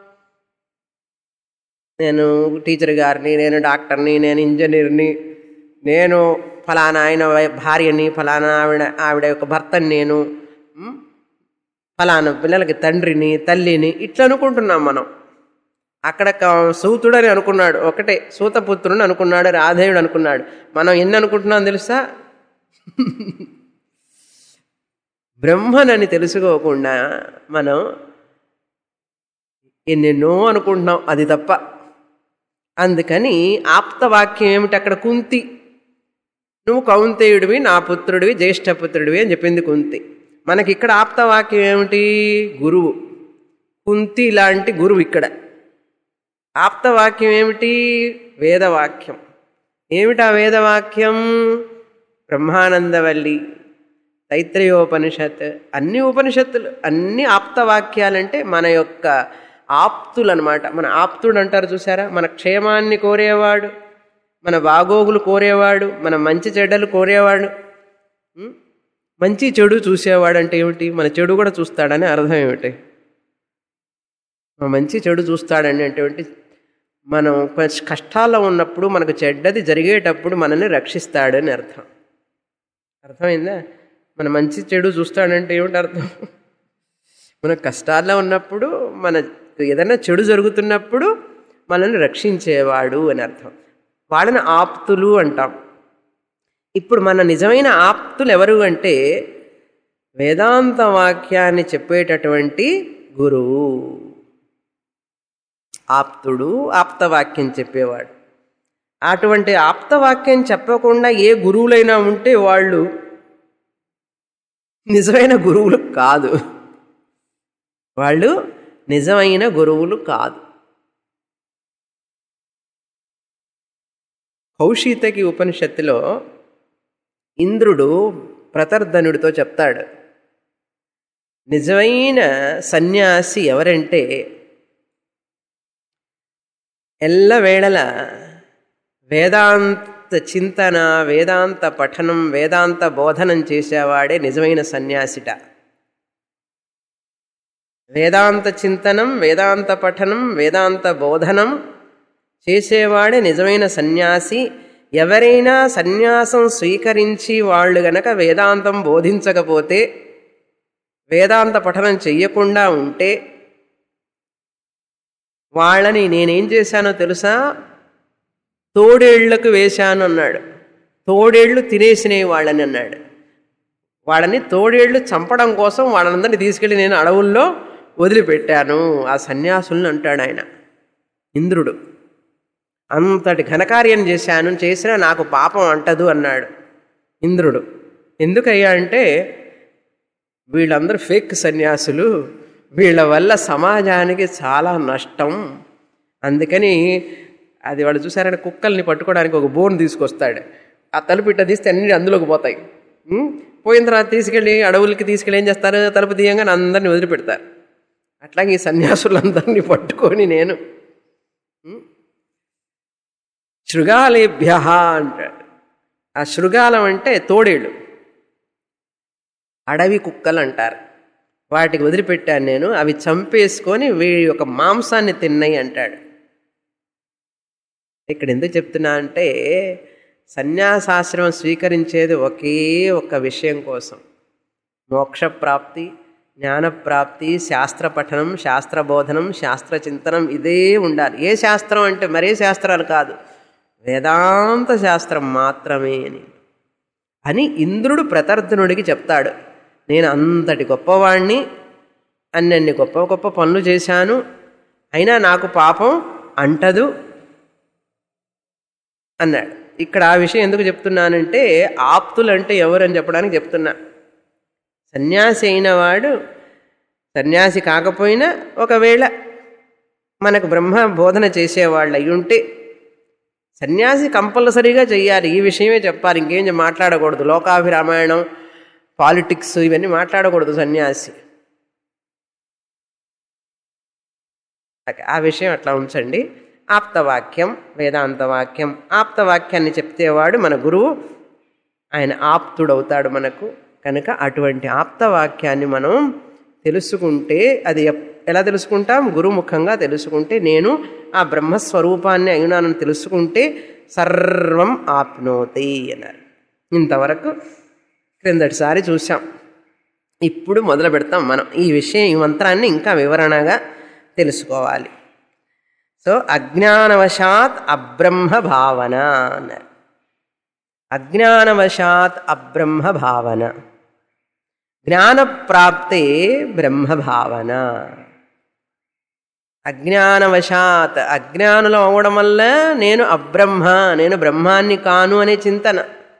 నేను టీచర్ గారిని నేను డాక్టర్ని నేను ఇంజనీర్ని నేను ఫలానా ఆయన భార్యని ఫలానా ఆవిడ ఆవిడ యొక్క భర్తని నేను ఫలానా పిల్లలకి తండ్రిని తల్లిని ఇట్లా అనుకుంటున్నాం మనం అక్కడ క- సూతుడని అనుకున్నాడు ఒకటే సూతపుత్రుని అనుకున్నాడు రాధేయుడు అనుకున్నాడు మనం ఎన్ని అనుకుంటున్నాం తెలుసా బ్రహ్మనని తెలుసుకోకుండా మనం ఎన్నెన్నో అనుకుంటున్నాం అది తప్ప అందుకని ఆప్తవాక్యం ఏమిటి అక్కడ కుంతి నువ్వు కౌంతేయుడివి నా పుత్రుడివి జ్యేష్ఠపుత్రుడివి అని చెప్పింది కుంతి మనకి ఇక్కడ ఆప్తవాక్యం ఏమిటి గురువు కుంతి లాంటి గురువు ఇక్కడ ఆప్తవాక్యం ఏమిటి వేదవాక్యం ఏమిటా వేదవాక్యం బ్రహ్మానందవల్లి తైత్రయోపనిషత్ అన్ని ఉపనిషత్తులు అన్ని ఆప్తవాక్యాలంటే మన యొక్క ఆప్తులు అనమాట మన ఆప్తుడు అంటారు చూసారా మన క్షేమాన్ని కోరేవాడు మన బాగోగులు కోరేవాడు మన మంచి చెడ్డలు కోరేవాడు ఉం? మంచి చెడు చూసేవాడు అంటే ఏమిటి మన చెడు కూడా చూస్తాడని అర్థం ఏమిటి మన మంచి చెడు చూస్తాడని అంటే ఏమిటి మనం కొంచెం కష్టాల్లో ఉన్నప్పుడు మనకు చెడ్డది జరిగేటప్పుడు మనల్ని రక్షిస్తాడని అర్థం అర్థమైందా మన మంచి చెడు చూస్తాడంటే ఏమిటి అర్థం మన కష్టాల్లో ఉన్నప్పుడు మన ఏదైనా చెడు జరుగుతున్నప్పుడు మనల్ని రక్షించేవాడు అని అర్థం వాళ్ళని ఆప్తులు అంటాం ఇప్పుడు మన నిజమైన ఆప్తులు ఎవరు అంటే వేదాంత వాక్యాన్ని చెప్పేటటువంటి గురువు ఆప్తుడు ఆప్తవాక్యం చెప్పేవాడు అటువంటి ఆప్తవాక్యం చెప్పకుండా ఏ గురువులైనా ఉంటే వాళ్ళు నిజమైన గురువులు కాదు వాళ్ళు నిజమైన గురువులు కాదు కౌశీతకి ఉపనిషత్తులో ఇంద్రుడు ప్రతర్ధనుడితో చెప్తాడు నిజమైన సన్యాసి ఎవరంటే ఎల్లవేళల వేదాంత చింతన వేదాంత పఠనం వేదాంత బోధనం చేసేవాడే నిజమైన సన్యాసిట వేదాంత చింతనం వేదాంత పఠనం వేదాంత బోధనం చేసేవాడే నిజమైన సన్యాసి ఎవరైనా సన్యాసం స్వీకరించి వాళ్ళు గనక వేదాంతం బోధించకపోతే వేదాంత పఠనం చెయ్యకుండా ఉంటే వాళ్ళని నేనేం చేశానో తెలుసా తోడేళ్లకు వేశాను అన్నాడు తోడేళ్లు తినేసినవి వాళ్ళని అన్నాడు వాళ్ళని తోడేళ్లు చంపడం కోసం వాళ్ళందరినీ తీసుకెళ్ళి నేను అడవుల్లో వదిలిపెట్టాను ఆ సన్యాసుల్ని అంటాడు ఆయన ఇంద్రుడు అంతటి ఘనకార్యం చేశాను చేసినా నాకు పాపం అంటదు అన్నాడు ఇంద్రుడు ఎందుకయ్యా అంటే వీళ్ళందరూ ఫేక్ సన్యాసులు వీళ్ళ వల్ల సమాజానికి చాలా నష్టం అందుకని అది వాడు చూసారంటే కుక్కల్ని పట్టుకోవడానికి ఒక బోన్ తీసుకొస్తాడు ఆ తలుపు ఇట్ట తీస్తే అన్ని అందులోకి పోతాయి ఉం? పోయిన తర్వాత తీసుకెళ్ళి అడవులకి తీసుకెళ్ళి ఏం చేస్తారు తలుపు తీయంగానే అందరిని వదిలిపెడతారు అట్లాగే ఈ సన్యాసులందరినీ పట్టుకొని నేను ఉం? శృగాలేభ్య అంటాడు ఆ శృగాలం అంటే తోడేళ్ళు అడవి కుక్కలు అంటారు వాటికి వదిలిపెట్టాను నేను అవి చంపేసుకొని వీడి యొక్క మాంసాన్ని తిన్నాయి అంటాడు ఇక్కడ ఎందుకు చెప్తున్నా అంటే సన్యాసాశ్రమం స్వీకరించేది ఒకే ఒక విషయం కోసం మోక్షప్రాప్తి జ్ఞానప్రాప్తి శాస్త్ర పఠనం శాస్త్ర బోధనం శాస్త్ర చింతనం ఇదే ఉండాలి ఏ శాస్త్రం అంటే మరే శాస్త్రాలు కాదు వేదాంత శాస్త్రం మాత్రమే అని అని ఇంద్రుడు ప్రతర్ధనుడికి చెప్తాడు నేను అంతటి గొప్పవాణ్ణి అన్నన్ని గొప్ప గొప్ప పనులు చేశాను అయినా నాకు పాపం అంటదు అన్నాడు ఇక్కడ ఆ విషయం ఎందుకు చెప్తున్నానంటే ఆప్తులు అంటే ఎవరు అని చెప్పడానికి చెప్తున్నా సన్యాసి అయిన వాడు సన్యాసి కాకపోయినా ఒకవేళ మనకు బ్రహ్మ బోధన చేసేవాళ్ళు అయి ఉంటే సన్యాసి కంపల్సరీగా చెయ్యాలి ఈ విషయమే చెప్పాలి ఇంకేం చె- మాట్లాడకూడదు లోకాభిరామాయణం పాలిటిక్స్ ఇవన్నీ మాట్లాడకూడదు సన్యాసి ఓకే, ఆ విషయం అట్లా ఉంచండి ఆప్తవాక్యం వేదాంత వాక్యం ఆప్తవాక్యాన్ని చెప్తేవాడు మన గురువు ఆయన ఆప్తుడవుతాడు మనకు కనుక అటువంటి ఆప్తవాక్యాన్ని మనం తెలుసుకుంటే అది ఎప్- ఎలా తెలుసుకుంటాం గురుముఖంగా తెలుసుకుంటే నేను ఆ బ్రహ్మస్వరూపాన్ని అయినానని తెలుసుకుంటే సర్వం ఆప్నోతి అన్నారు ఇంతవరకు క్రిందటిసారి చూసాం ఇప్పుడు మొదలు పెడతాం మనం ఈ విషయం ఈ మంత్రాన్ని ఇంకా వివరణగా తెలుసుకోవాలి సో అజ్ఞానవశాత్ అబ్రహ్మ భావన అన్నారు అజ్ఞానవశాత్ అబ్రహ్మ భావన జ్ఞానప్రాప్తే బ్రహ్మ భావన అజ్ఞానవశాత్ అజ్ఞానులం అవ్వడం వల్ల నేను అబ్రహ్మ నేను బ్రహ్మాన్ని కాను అనే చింతన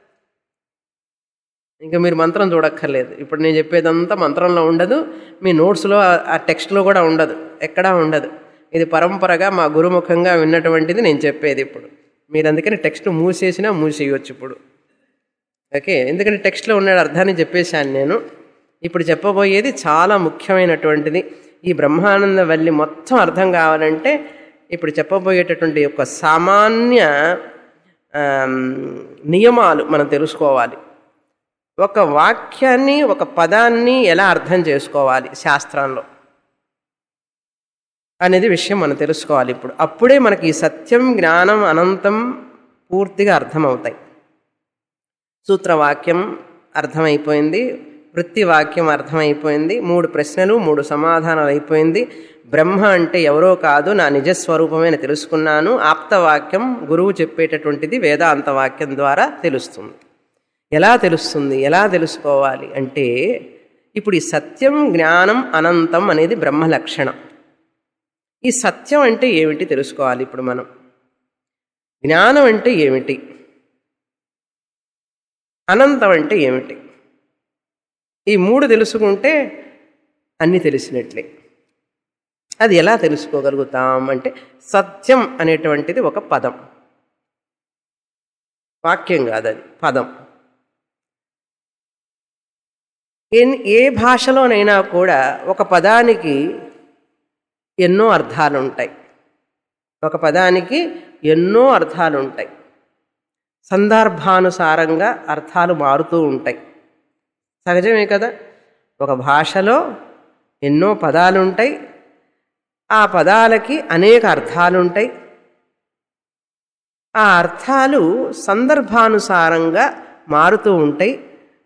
ఇంకా మీరు మంత్రం చూడక్కర్లేదు ఇప్పుడు నేను చెప్పేదంతా మంత్రంలో ఉండదు మీ నోట్స్లో ఆ టెక్స్ట్లో కూడా ఉండదు ఎక్కడా ఉండదు ఇది పరంపరగా మా గురుముఖంగా విన్నటువంటిది నేను చెప్పేది ఇప్పుడు మీరు అందుకని టెక్స్ట్ మూసేసినా మూసేయవచ్చు ఇప్పుడు ఓకే ఎందుకంటే టెక్స్ట్లో ఉన్న అర్థాన్ని చెప్పేశాను నేను ఇప్పుడు చెప్పబోయేది చాలా ముఖ్యమైనటువంటిది ఈ బ్రహ్మానంద వల్లి మొత్తం అర్థం కావాలంటే ఇప్పుడు చెప్పబోయేటటువంటి యొక్క సామాన్య నియమాలు మనం తెలుసుకోవాలి ఒక వాక్యాన్ని ఒక పదాన్ని ఎలా అర్థం చేసుకోవాలి శాస్త్రంలో అనేది విషయం మనం తెలుసుకోవాలి ఇప్పుడు అప్పుడే మనకి ఈ సత్యం జ్ఞానం అనంతం పూర్తిగా అర్థమవుతాయి సూత్రవాక్యం అర్థమైపోయింది వృత్తివాక్యం అర్థమైపోయింది మూడు ప్రశ్నలు మూడు సమాధానాలు అయిపోయింది బ్రహ్మ అంటే ఎవరో కాదు నా నిజస్వరూపమే అని తెలుసుకున్నాను ఆప్తవాక్యం గురువు చెప్పేటటువంటిది వేదాంత వాక్యం ద్వారా తెలుస్తుంది ఎలా తెలుస్తుంది ఎలా తెలుసుకోవాలి అంటే ఇప్పుడు ఈ సత్యం జ్ఞానం అనంతం అనేది బ్రహ్మ లక్షణం ఈ సత్యం అంటే ఏమిటి తెలుసుకోవాలి ఇప్పుడు మనం జ్ఞానం అంటే ఏమిటి అనంతం అంటే ఏమిటి ఈ మూడు తెలుసుకుంటే అన్నీ తెలిసినట్లే అది ఎలా తెలుసుకోగలుగుతాం అంటే సత్యం అనేటువంటిది ఒక పదం వాక్యం కాదు అది పదం ఏ భాషలోనైనా కూడా ఒక పదానికి ఎన్నో అర్థాలు ఉంటాయి ఒక పదానికి ఎన్నో అర్థాలు ఉంటాయి సందర్భానుసారంగా అర్థాలు మారుతూ ఉంటాయి సహజమే కదా ఒక భాషలో ఎన్నో పదాలు ఉంటాయి ఆ పదాలకి అనేక అర్థాలు ఉంటాయి ఆ అర్థాలు సందర్భానుసారంగా మారుతూ ఉంటాయి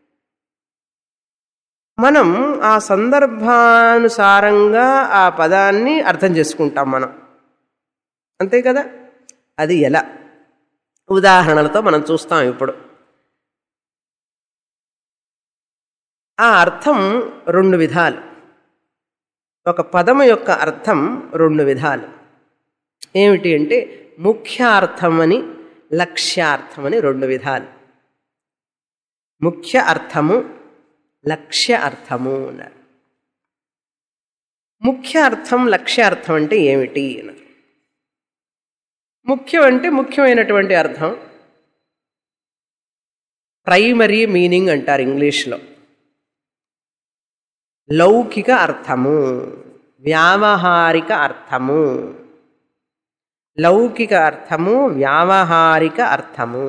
మనం ఆ సందర్భానుసారంగా ఆ పదాన్ని అర్థం చేసుకుంటాం మనం అంతే కదా అది ఎలా ఉదాహరణలతో మనం చూస్తాం ఇప్పుడు ఆ అర్థం రెండు విధాలు ఒక పదము యొక్క అర్థం రెండు విధాలు ఏమిటి అంటే ముఖ్యార్థం అని లక్ష్యార్థం అని రెండు విధాలు ముఖ్య అర్థము లక్ష్య అర్థము అన్నారు ముఖ్య అర్థం లక్ష్య అర్థం అంటే ఏమిటి అన్నారు ముఖ్యం అంటే ముఖ్యమైనటువంటి అర్థం ప్రైమరీ మీనింగ్ అంటారు ఇంగ్లీష్లో లౌకిక అర్థము వ్యావహారిక అర్థము లౌకిక అర్థము వ్యావహారిక అర్థము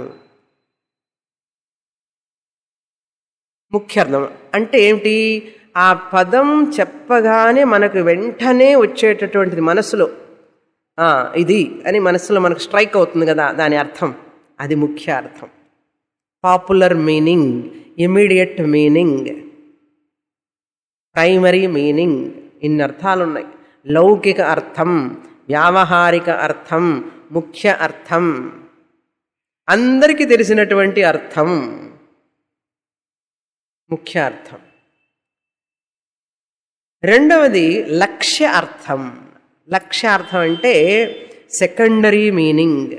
ముఖ్యార్థం అంటే ఏమిటి ఆ పదం చెప్పగానే మనకు వెంటనే వచ్చేటటువంటిది మనసులో ఇది అని మనసులో మనకు స్ట్రైక్ అవుతుంది కదా దాని అర్థం అది ముఖ్య అర్థం popular meaning immediate meaning primary meaning ఇన్ని అర్థాలు ఉన్నాయి లౌకిక అర్థం వ్యావహారిక అర్థం ముఖ్య అర్థం అందరికీ తెలిసినటువంటి అర్థం ముఖ్య అర్థం రెండవది లక్ష్య అర్థం లక్ష్యార్థం అంటే సెకండరీ మీనింగ్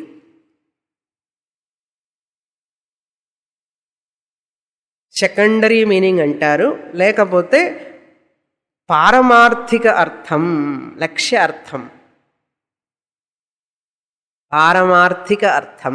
సెకండరీ మీనింగ్ అంటారు లేకపోతే పారమార్థిక అర్థం లక్ష్య అర్థం పారమార్థిక అర్థం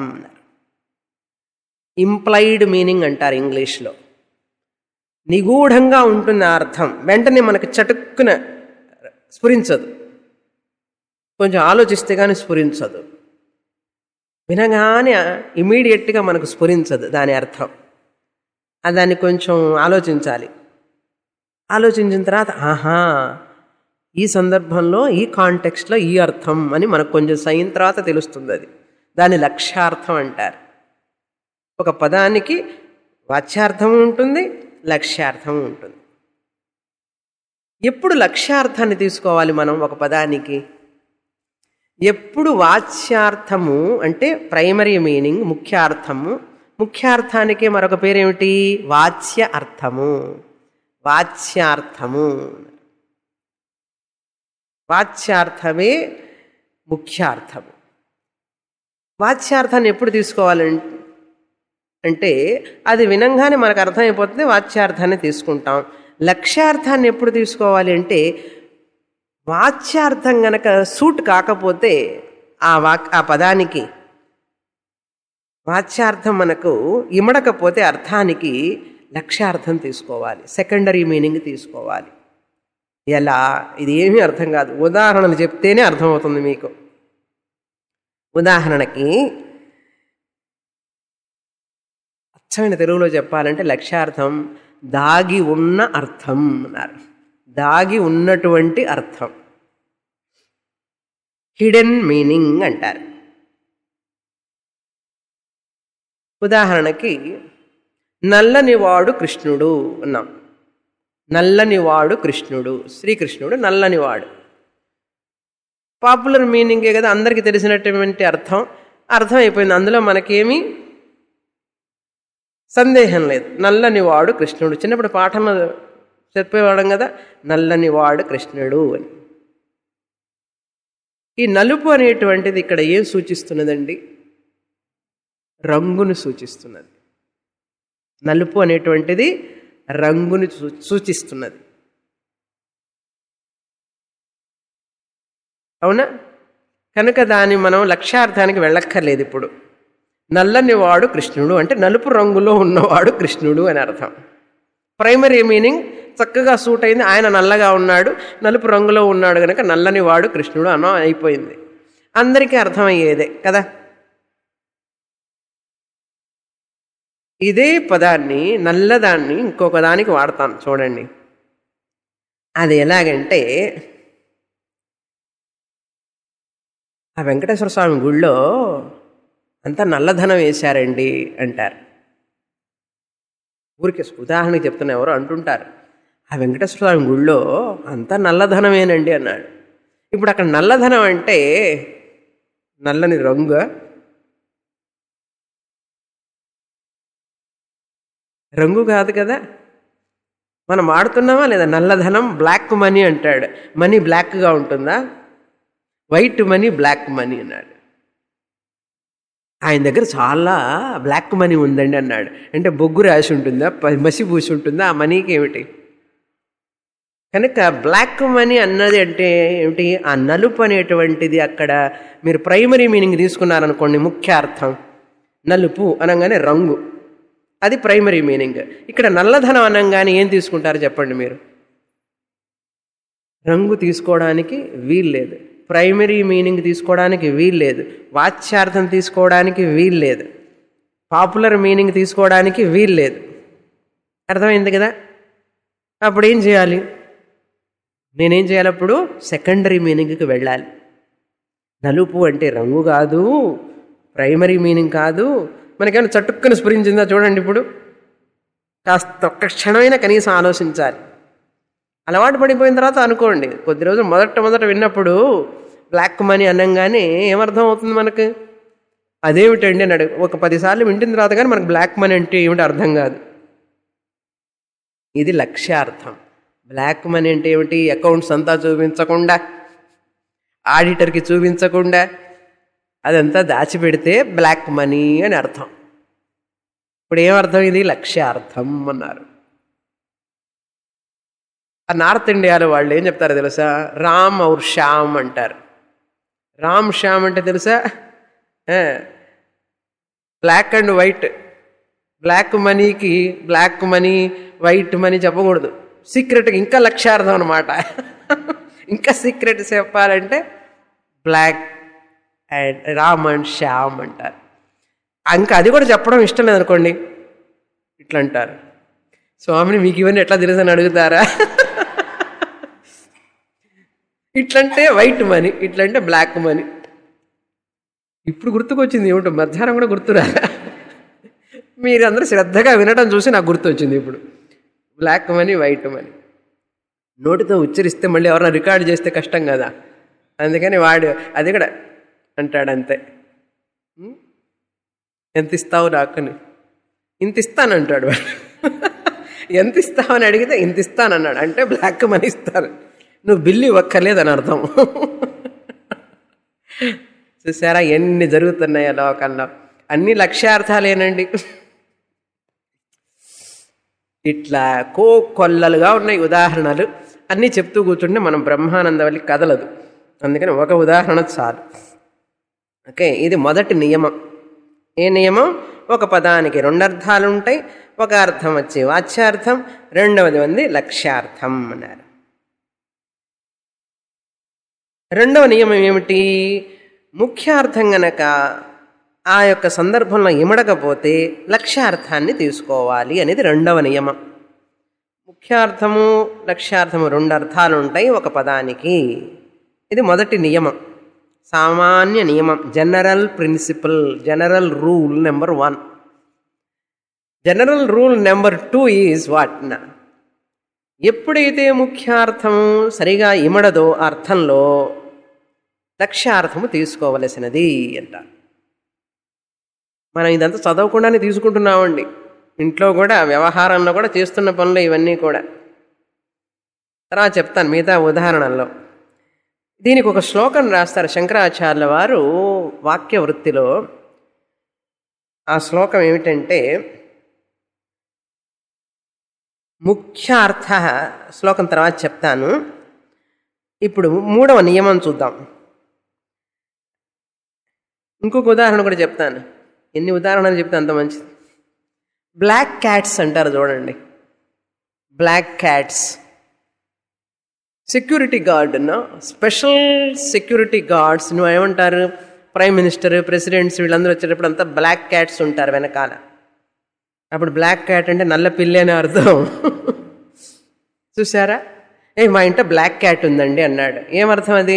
ఇంప్లైడ్ మీనింగ్ అంటారు ఇంగ్లీష్లో నిగూఢంగా ఉంటుంది ఆ అర్థం వెంటనే మనకు చటుక్కున స్ఫురించదు కొంచెం ఆలోచిస్తే కానీ స్ఫురించదు వినగానే ఇమీడియట్గా మనకు స్ఫురించదు దాని అర్థం దాన్ని కొంచెం ఆలోచించాలి ఆలోచించిన తర్వాత ఆహా ఈ సందర్భంలో ఈ కాంటెక్స్ట్లో ఈ అర్థం అని మనకు కొంచెం సైన్ తర్వాత తెలుస్తుంది అది దాని లక్ష్యార్థం అంటారు ఒక పదానికి వాచ్యార్థం ఉంటుంది లక్ష్యార్థం ఉంటుంది ఎప్పుడు లక్ష్యార్థాన్ని తీసుకోవాలి మనం ఒక పదానికి ఎప్పుడు వాచ్యార్థము అంటే ప్రైమరీ మీనింగ్ ముఖ్యార్థము ముఖ్యార్థానికి మరొక పేరేమిటి వాచ్య అర్థము వాచ్యార్థము వాచ్యార్థమే ముఖ్యార్థము వాచ్యార్థాన్ని ఎప్పుడు తీసుకోవాలంటే అంటే అది వినంగానే మనకు అర్థమైపోతుంది వాచ్యార్థాన్ని తీసుకుంటాం లక్ష్యార్థాన్ని ఎప్పుడు తీసుకోవాలి అంటే వాచ్యార్థం గనక సూట్ కాకపోతే ఆ వాక్ ఆ పదానికి వాచ్యార్థం మనకు ఇమడకపోతే అర్థానికి లక్ష్యార్థం తీసుకోవాలి సెకండరీ మీనింగ్ తీసుకోవాలి ఎలా ఇది ఏమీ అర్థం కాదు ఉదాహరణలు చెప్తేనే అర్థమవుతుంది మీకు ఉదాహరణకి అచ్చమైన తెలుగులో చెప్పాలంటే లక్ష్యార్థం దాగి ఉన్న అర్థం అన్నారు దాగి ఉన్నటువంటి అర్థం హిడెన్ మీనింగ్ అంటారు ఉదాహరణకి నల్లనివాడు కృష్ణుడు అన్నాం నల్లనివాడు కృష్ణుడు శ్రీకృష్ణుడు నల్లనివాడు పాపులర్ మీనింగే కదా అందరికీ తెలిసినటువంటి అర్థం అర్థం అయిపోయింది అందులో మనకేమీ సందేహం లేదు నల్లనివాడు కృష్ణుడు చిన్నప్పుడు పాఠంలో చెప్పేవాడం కదా నల్లనివాడు కృష్ణుడు అని ఈ నలుపు అనేటువంటిది ఇక్కడ ఏం సూచిస్తున్నదండి రంగును సూచిస్తున్నది నలుపు అనేటువంటిది రంగుని సూ- సూచిస్తున్నది అవునా కనుక దాన్ని మనం లక్ష్యార్థానికి వెళ్ళక్కర్లేదు ఇప్పుడు నల్లని వాడు కృష్ణుడు అంటే నలుపు రంగులో ఉన్నవాడు కృష్ణుడు అని అర్థం ప్రైమరీ మీనింగ్ చక్కగా సూట్ అయింది ఆయన నల్లగా ఉన్నాడు నలుపు రంగులో ఉన్నాడు కనుక నల్లని వాడు కృష్ణుడు అన్న అయిపోయింది అందరికీ అర్థమయ్యేదే కదా ఇదే పదాన్ని నల్లదాన్ని ఇంకొక దానికి వాడతాను చూడండి అది ఎలాగంటే ఆ వెంకటేశ్వర స్వామి గుళ్ళో అంతా నల్లధనం వేశారండి అంటారు ఊరికి ఉదాహరణకి చెప్తున్న ఎవరు అంటుంటారు ఆ వెంకటేశ్వర స్వామి గుళ్ళో అంతా నల్లధనమేనండి అన్నాడు ఇప్పుడు అక్కడ నల్లధనం అంటే నల్లని రంగు రంగు కాదు కదా మనం వాడుతున్నామా లేదా నల్లధనం బ్లాక్ మనీ అంటాడు మనీ బ్లాక్గా ఉంటుందా వైట్ మనీ బ్లాక్ మనీ అన్నాడు ఆయన దగ్గర చాలా బ్లాక్ మనీ ఉందండి అన్నాడు అంటే బొగ్గు రాసి ఉంటుందా ప- మసి పూసి ఉంటుందా ఆ మనీకి ఏమిటి కనుక బ్లాక్ మనీ అన్నది అంటే ఏమిటి ఆ నలుపు అనేటువంటిది అక్కడ మీరు ప్రైమరీ మీనింగ్ తీసుకున్నారనుకోండి ముఖ్య అర్థం నలుపు అనగానే రంగు అది ప్రైమరీ మీనింగ్ ఇక్కడ నల్లధనం అనగానే ఏం తీసుకుంటారు చెప్పండి మీరు రంగు తీసుకోవడానికి వీల్లేదు ప్రైమరీ మీనింగ్ తీసుకోవడానికి వీల్లేదు వాచ్యార్థం తీసుకోవడానికి వీల్లేదు పాపులర్ మీనింగ్ తీసుకోవడానికి వీల్లేదు అర్థమైంది కదా అప్పుడు ఏం చేయాలి నేనేం చేయాలి అప్పుడు సెకండరీ మీనింగ్కి వెళ్ళాలి నలుపు అంటే రంగు కాదు ప్రైమరీ మీనింగ్ కాదు మనకేమైనా చటుక్కుని స్ఫురించిందా చూడండి ఇప్పుడు కాస్త ఒక్క క్షణమైనా కనీసం ఆలోచించాలి అలవాటు పడిపోయిన తర్వాత అనుకోండి కొద్ది రోజులు మొదట మొదట విన్నప్పుడు బ్లాక్ మనీ అనగానే ఏమర్థం అవుతుంది మనకు అదేమిటండి అని అడుగు ఒక పదిసార్లు వింటిన తర్వాత కానీ మనకు బ్లాక్ మనీ అంటే ఏమిటి అర్థం కాదు ఇది లక్ష్యార్థం బ్లాక్ మనీ అంటే ఏమిటి అకౌంట్స్ అంతా చూపించకుండా ఆడిటర్కి చూపించకుండా అదంతా దాచిపెడితే బ్లాక్ మనీ అని అర్థం ఇప్పుడు ఏమర్థం ఇది లక్ష్యార్థం అన్నారు ఆ నార్త్ ఇండియాలో వాళ్ళు ఏం చెప్తారో తెలుసా రామ్ ఔర్ శ్యామ్ అంటారు రామ్ శ్యామ్ అంటే తెలుసా బ్లాక్ అండ్ వైట్ బ్లాక్ మనీకి బ్లాక్ మనీ వైట్ మనీ చెప్పకూడదు సీక్రెట్ ఇంకా లక్ష్యార్థం అనమాట ఇంకా సీక్రెట్ చెప్పాలంటే black and Ram and Shyam అంటారు ఇంకా అది కూడా చెప్పడం ఇష్టం లేదనుకోండి ఇట్లా అంటారు స్వామిని మీకు ఇవన్నీ ఎట్లా తెలుసు అని అడుగుతారా ఇట్లంటే వైట్ మనీ ఇట్లంటే బ్లాక్ మనీ ఇప్పుడు గుర్తుకొచ్చింది ఏమిటో మధ్యాహ్నం కూడా గుర్తురారా మీరందరూ శ్రద్ధగా వినడం చూసి నాకు గుర్తొచ్చింది ఇప్పుడు బ్లాక్ మనీ వైట్ మనీ నోటితో ఉచ్చరిస్తే మళ్ళీ ఎవరైనా రికార్డు చేస్తే కష్టం కదా అందుకని వాడు అది కూడా అంటాడు అంతే ఉం? ఎంత ఇస్తావు నాకుని ఇంత ఇస్తానంటాడు వాడు ఎంత ఇస్తావని అడిగితే ఇంత ఇస్తానన్నాడు అంటే బ్లాక్ మనీ ఇస్తాను నువ్వు బిల్లు ఇవ్వక్కర్లేదని అర్థం చూసారా ఎన్ని జరుగుతున్నాయో లోకంలో అన్ని లక్ష్యార్థాలేనండి ఇట్లా కో కొల్లలుగా ఉన్నాయి ఉదాహరణలు అన్నీ చెప్తూ కూర్చుంటే మనం బ్రహ్మానందవల్లి కదలదు అందుకని ఒక ఉదాహరణ చాలు ఓకే ఇది మొదటి నియమం ఏ నియమం ఒక పదానికి రెండు అర్థాలు ఉంటాయి ఒక అర్థం వచ్చి వాచ్యార్థం రెండవది ఉంది లక్ష్యార్థం అన్నారు రెండవ నియమం ఏమిటి ముఖ్యార్థం గనక ఆ యొక్క సందర్భంలో ఇమడకపోతే లక్ష్యార్థాన్ని తీసుకోవాలి అనేది రెండవ నియమం ముఖ్యార్థము లక్ష్యార్థము రెండు అర్థాలు ఉంటాయి ఒక పదానికి ఇది మొదటి నియమం సామాన్య నియమం general principle general rule number one general rule number two is what నా ఎప్పుడైతే ముఖ్యార్థము సరిగా ఇమడదో అర్థంలో లక్ష్యార్థము తీసుకోవలసినది అంట మనం ఇదంతా చదవకుండానే తీసుకుంటున్నామండి ఇంట్లో కూడా వ్యవహారంలో కూడా చేస్తున్న పనులు ఇవన్నీ కూడా తర్వాత చెప్తాను మిగతా ఉదాహరణల్లో దీనికి ఒక శ్లోకం రాస్తారు శంకరాచార్యుల వారు వాక్య వృత్తిలో ఆ శ్లోకం ఏమిటంటే ముఖ్యార్థ శ్లోకం తర్వాత చెప్తాను ఇప్పుడు మూడవ నియమం చూద్దాం ఇంకొక ఉదాహరణ కూడా చెప్తాను ఎన్ని ఉదాహరణలు చెప్తే అంత మంచిది బ్లాక్ క్యాట్స్ అంటారు చూడండి black cats security guard special security guards నువ్వు ఏమంటారు ప్రైమ్ మినిస్టర్ ప్రెసిడెంట్స్ వీళ్ళందరూ వచ్చేటప్పుడు అంతా బ్లాక్ క్యాట్స్ ఉంటారు వెనకాల అప్పుడు బ్లాక్ క్యాట్ అంటే నల్ల పిల్లి అని అర్థం చూసారా ఏ మా ఇంట బ్లాక్ క్యాట్ ఉందండి అన్నాడు ఏమర్థం అది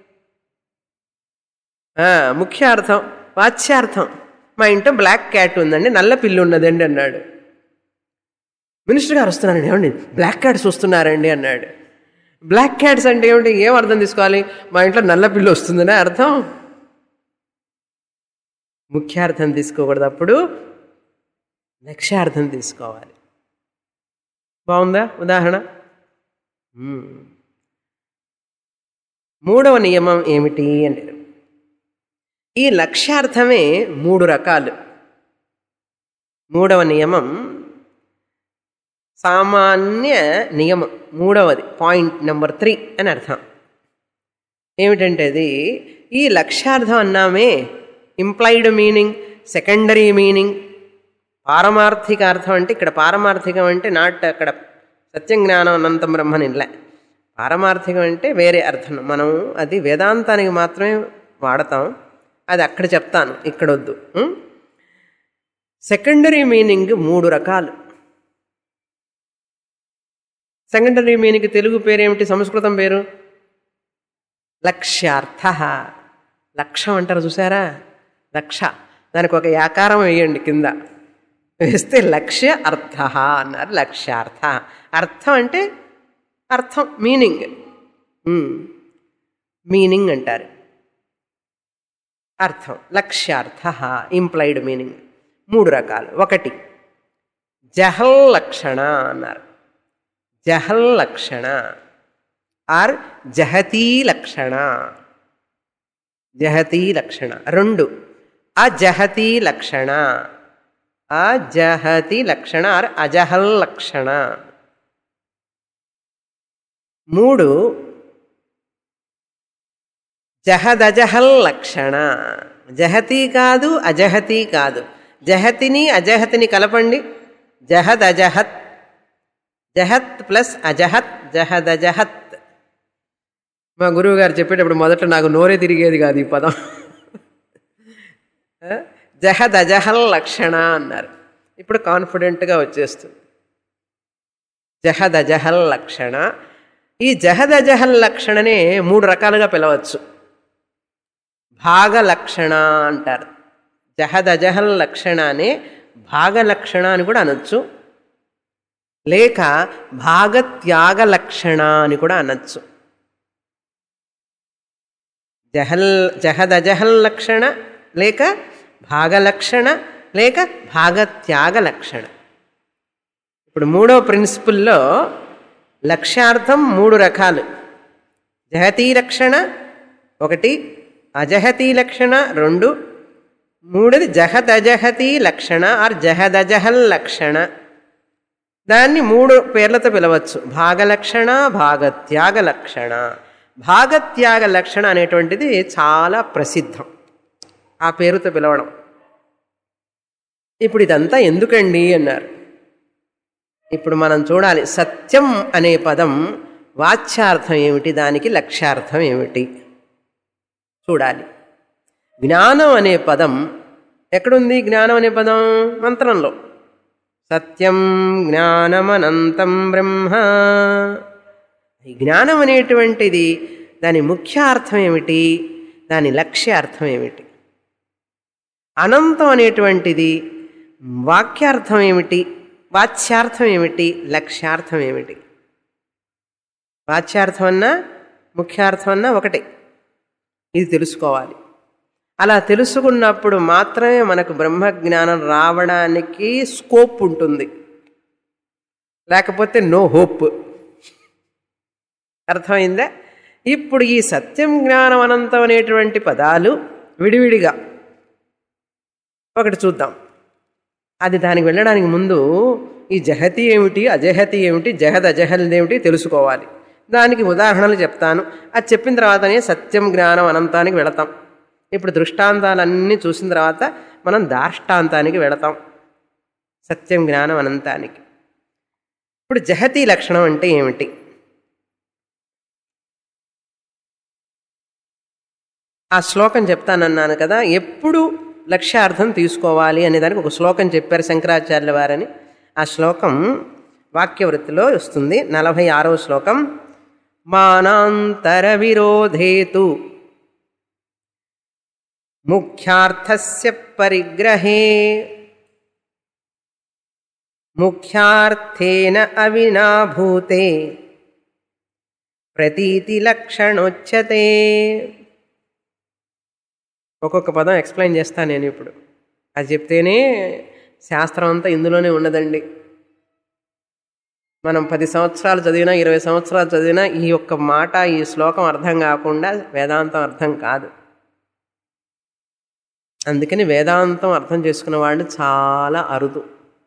ఆ, ముఖ్యార్థం వాచ్యార్థం మా ఇంట బ్లాక్ క్యాట్ ఉందండి నల్ల పిల్లి ఉన్నదండి అన్నాడు మినిస్టర్ గారు వస్తున్నారండి ఏమండి బ్లాక్ క్యాట్స్ వస్తున్నారండి అన్నాడు బ్లాక్ క్యాట్స్ అంటే ఏమిటి ఏం అర్థం తీసుకోవాలి మా ఇంట్లో నల్ల పిల్లి వస్తుందనే అర్థం ముఖ్యార్థం తీసుకోకూడదు అప్పుడు లక్ష్యార్థం తీసుకోవాలి బాగుందా ఉదాహరణ మ్మ్. మూడవ నియమం ఏమిటి అంటే ఈ లక్ష్యార్థమే మూడు రకాలు మూడవ నియమం సామాన్య నియమం మూడవది పాయింట్ నెంబర్ త్రీ అని అర్థం ఏమిటంటే అది ఈ లక్ష్యార్థం అన్నామే ఇంప్లాయిడ్ మీనింగ్ సెకండరీ మీనింగ్ పారమార్థిక అర్థం అంటే ఇక్కడ పారమార్థికం అంటే నాట్ అక్కడ సత్యం జ్ఞానం అనంతం బ్రహ్మనిలే పారమార్థికం అంటే వేరే అర్థం మనం అది వేదాంతానికి మాత్రమే వాడతాం అది అక్కడ చెప్తాను ఇక్కడ వద్దు ఉం? సెకండరీ మీనింగ్ మూడు రకాలు సెకండరీ మీనింగ్ తెలుగు పేరేమిటి సంస్కృతం పేరు లక్ష్యార్థ లక్ష్యం అంటారు చూసారా లక్ష దానికి ఒక యాకారం వేయండి కింద వేస్తే లక్ష్య అర్థ అన్నారు లక్ష్యార్థ అర్థం అంటే అర్థం మీనింగ్ మీనింగ్ అంటారు అర్థం లక్ష్యార్థ ఇంప్లైడ్ మీనింగ్ మూడు రకాలు ఒకటి జహల్ లక్షణ అన్నారు జహల్ లక్షణ ఆర్ జహతీ లక్షణ జహతీ లక్షణ రెండు అజహతీ లక్షణ అజహతి లక్షణ ఆర్ అజహల్ లక్షణ మూడు జహదజహల్ లక్షణ జహతి కాదు అజహతి కాదు జహతిని అజహతిని కలపండి జహద్ అజహత్ జహత్ ప్లస్ అజహత్ జహదజహత్ మా గురువు గారు చెప్పేటప్పుడు మొదట నాకు నోరే తిరిగేది కాదు ఈ పదం జహదజహల్ లక్షణ అన్నారు ఇప్పుడు కాన్ఫిడెంట్గా వచ్చేస్తుంది జహదజహల్ లక్షణ ఈ జహదజహల్ లక్షణనే మూడు రకాలుగా పిలవచ్చు భాగలక్షణ అంటారు జహదజహల్ లక్షణ అనే భాగలక్షణ అని కూడా అనొచ్చు లేక భాగత్యాగ లక్షణ అని కూడా అనొచ్చు జహల్ జహదజహల్ లక్షణ లేక భాగలక్షణ లేక భాగత్యాగ లక్షణ ఇప్పుడు మూడో ప్రిన్సిపుల్లో లక్ష్యార్థం మూడు రకాలు జహతీ లక్షణ ఒకటి అజహతీ లక్షణ రెండు మూడోది జహదజహతీ లక్షణ ఆర్ జహదజహల్ లక్షణ దాన్ని మూడు పేర్లతో పిలవచ్చు భాగలక్షణ భాగత్యాగ లక్షణ భాగత్యాగ లక్షణ అనేటువంటిది చాలా ప్రసిద్ధం ఆ పేరుతో పిలవడం ఇప్పుడు ఇదంతా ఎందుకండి అన్నారు ఇప్పుడు మనం చూడాలి సత్యం అనే పదం వాచ్యార్థం ఏమిటి దానికి లక్ష్యార్థం ఏమిటి చూడాలి జ్ఞానం అనే పదం ఎక్కడుంది జ్ఞానం అనే పదం మంత్రంలో సత్యం జ్ఞానమనంతం బ్రహ్మ ఈ జ్ఞానం అనేటువంటిది దాని ముఖ్య అర్థం ఏమిటి దాని లక్ష్యార్థం ఏమిటి అనంతం అనేటువంటిది వాక్యార్థం ఏమిటి వాచ్యార్థం ఏమిటి లక్ష్యార్థం ఏమిటి వాచ్యార్థం అన్నా ముఖ్యార్థం అన్నా ఒకటే ఇది తెలుసుకోవాలి అలా తెలుసుకున్నప్పుడు మాత్రమే మనకు బ్రహ్మజ్ఞానం రావడానికి స్కోప్ ఉంటుంది లేకపోతే నో హోప్ అర్థమైందా ఇప్పుడు ఈ సత్యం జ్ఞానం అనంతం అనేటువంటి పదాలు విడివిడిగా ఒకటి చూద్దాం అది దానికి వెళ్ళడానికి ముందు ఈ జహతి ఏమిటి అజహతి ఏమిటి జహద్ అజహల్ ఏమిటి తెలుసుకోవాలి దానికి ఉదాహరణలు చెప్తాను అది చెప్పిన తర్వాతనే సత్యం జ్ఞానం అనంతానికి వెళతాం ఇప్పుడు దృష్టాంతాలన్నీ చూసిన తర్వాత మనం దాష్టాంతానికి వెళతాం సత్యం జ్ఞానం అనంతానికి ఇప్పుడు జహతి లక్షణం అంటే ఏమిటి ఆ శ్లోకం చెప్తానన్నాను కదా ఎప్పుడు లక్ష్యార్థం తీసుకోవాలి అనే దానికి ఒక శ్లోకం చెప్పారు శంకరాచార్యుల వారని ఆ శ్లోకం వాక్యవృత్తిలో వస్తుంది నలభై ఆరవ శ్లోకం మానాంతర విరోధేతు ముఖ్యార్థస్య పరిగ్రహే ముఖ్యార్థేన అవినాభూతే ప్రతీతి లక్షణోచ్యతే ఒక్కొక్క పదం ఎక్స్ప్లెయిన్ చేస్తాను నేను ఇప్పుడు అది చెప్తేనే శాస్త్రం అంతా ఇందులోనే ఉన్నదండి మనం పది సంవత్సరాలు చదివినా ఇరవై సంవత్సరాలు చదివినా ఈ యొక్క మాట ఈ శ్లోకం అర్థం కాకుండా వేదాంతం అర్థం కాదు అందుకని వేదాంతం అర్థం చేసుకున్న వాళ్ళు చాలా అరుదు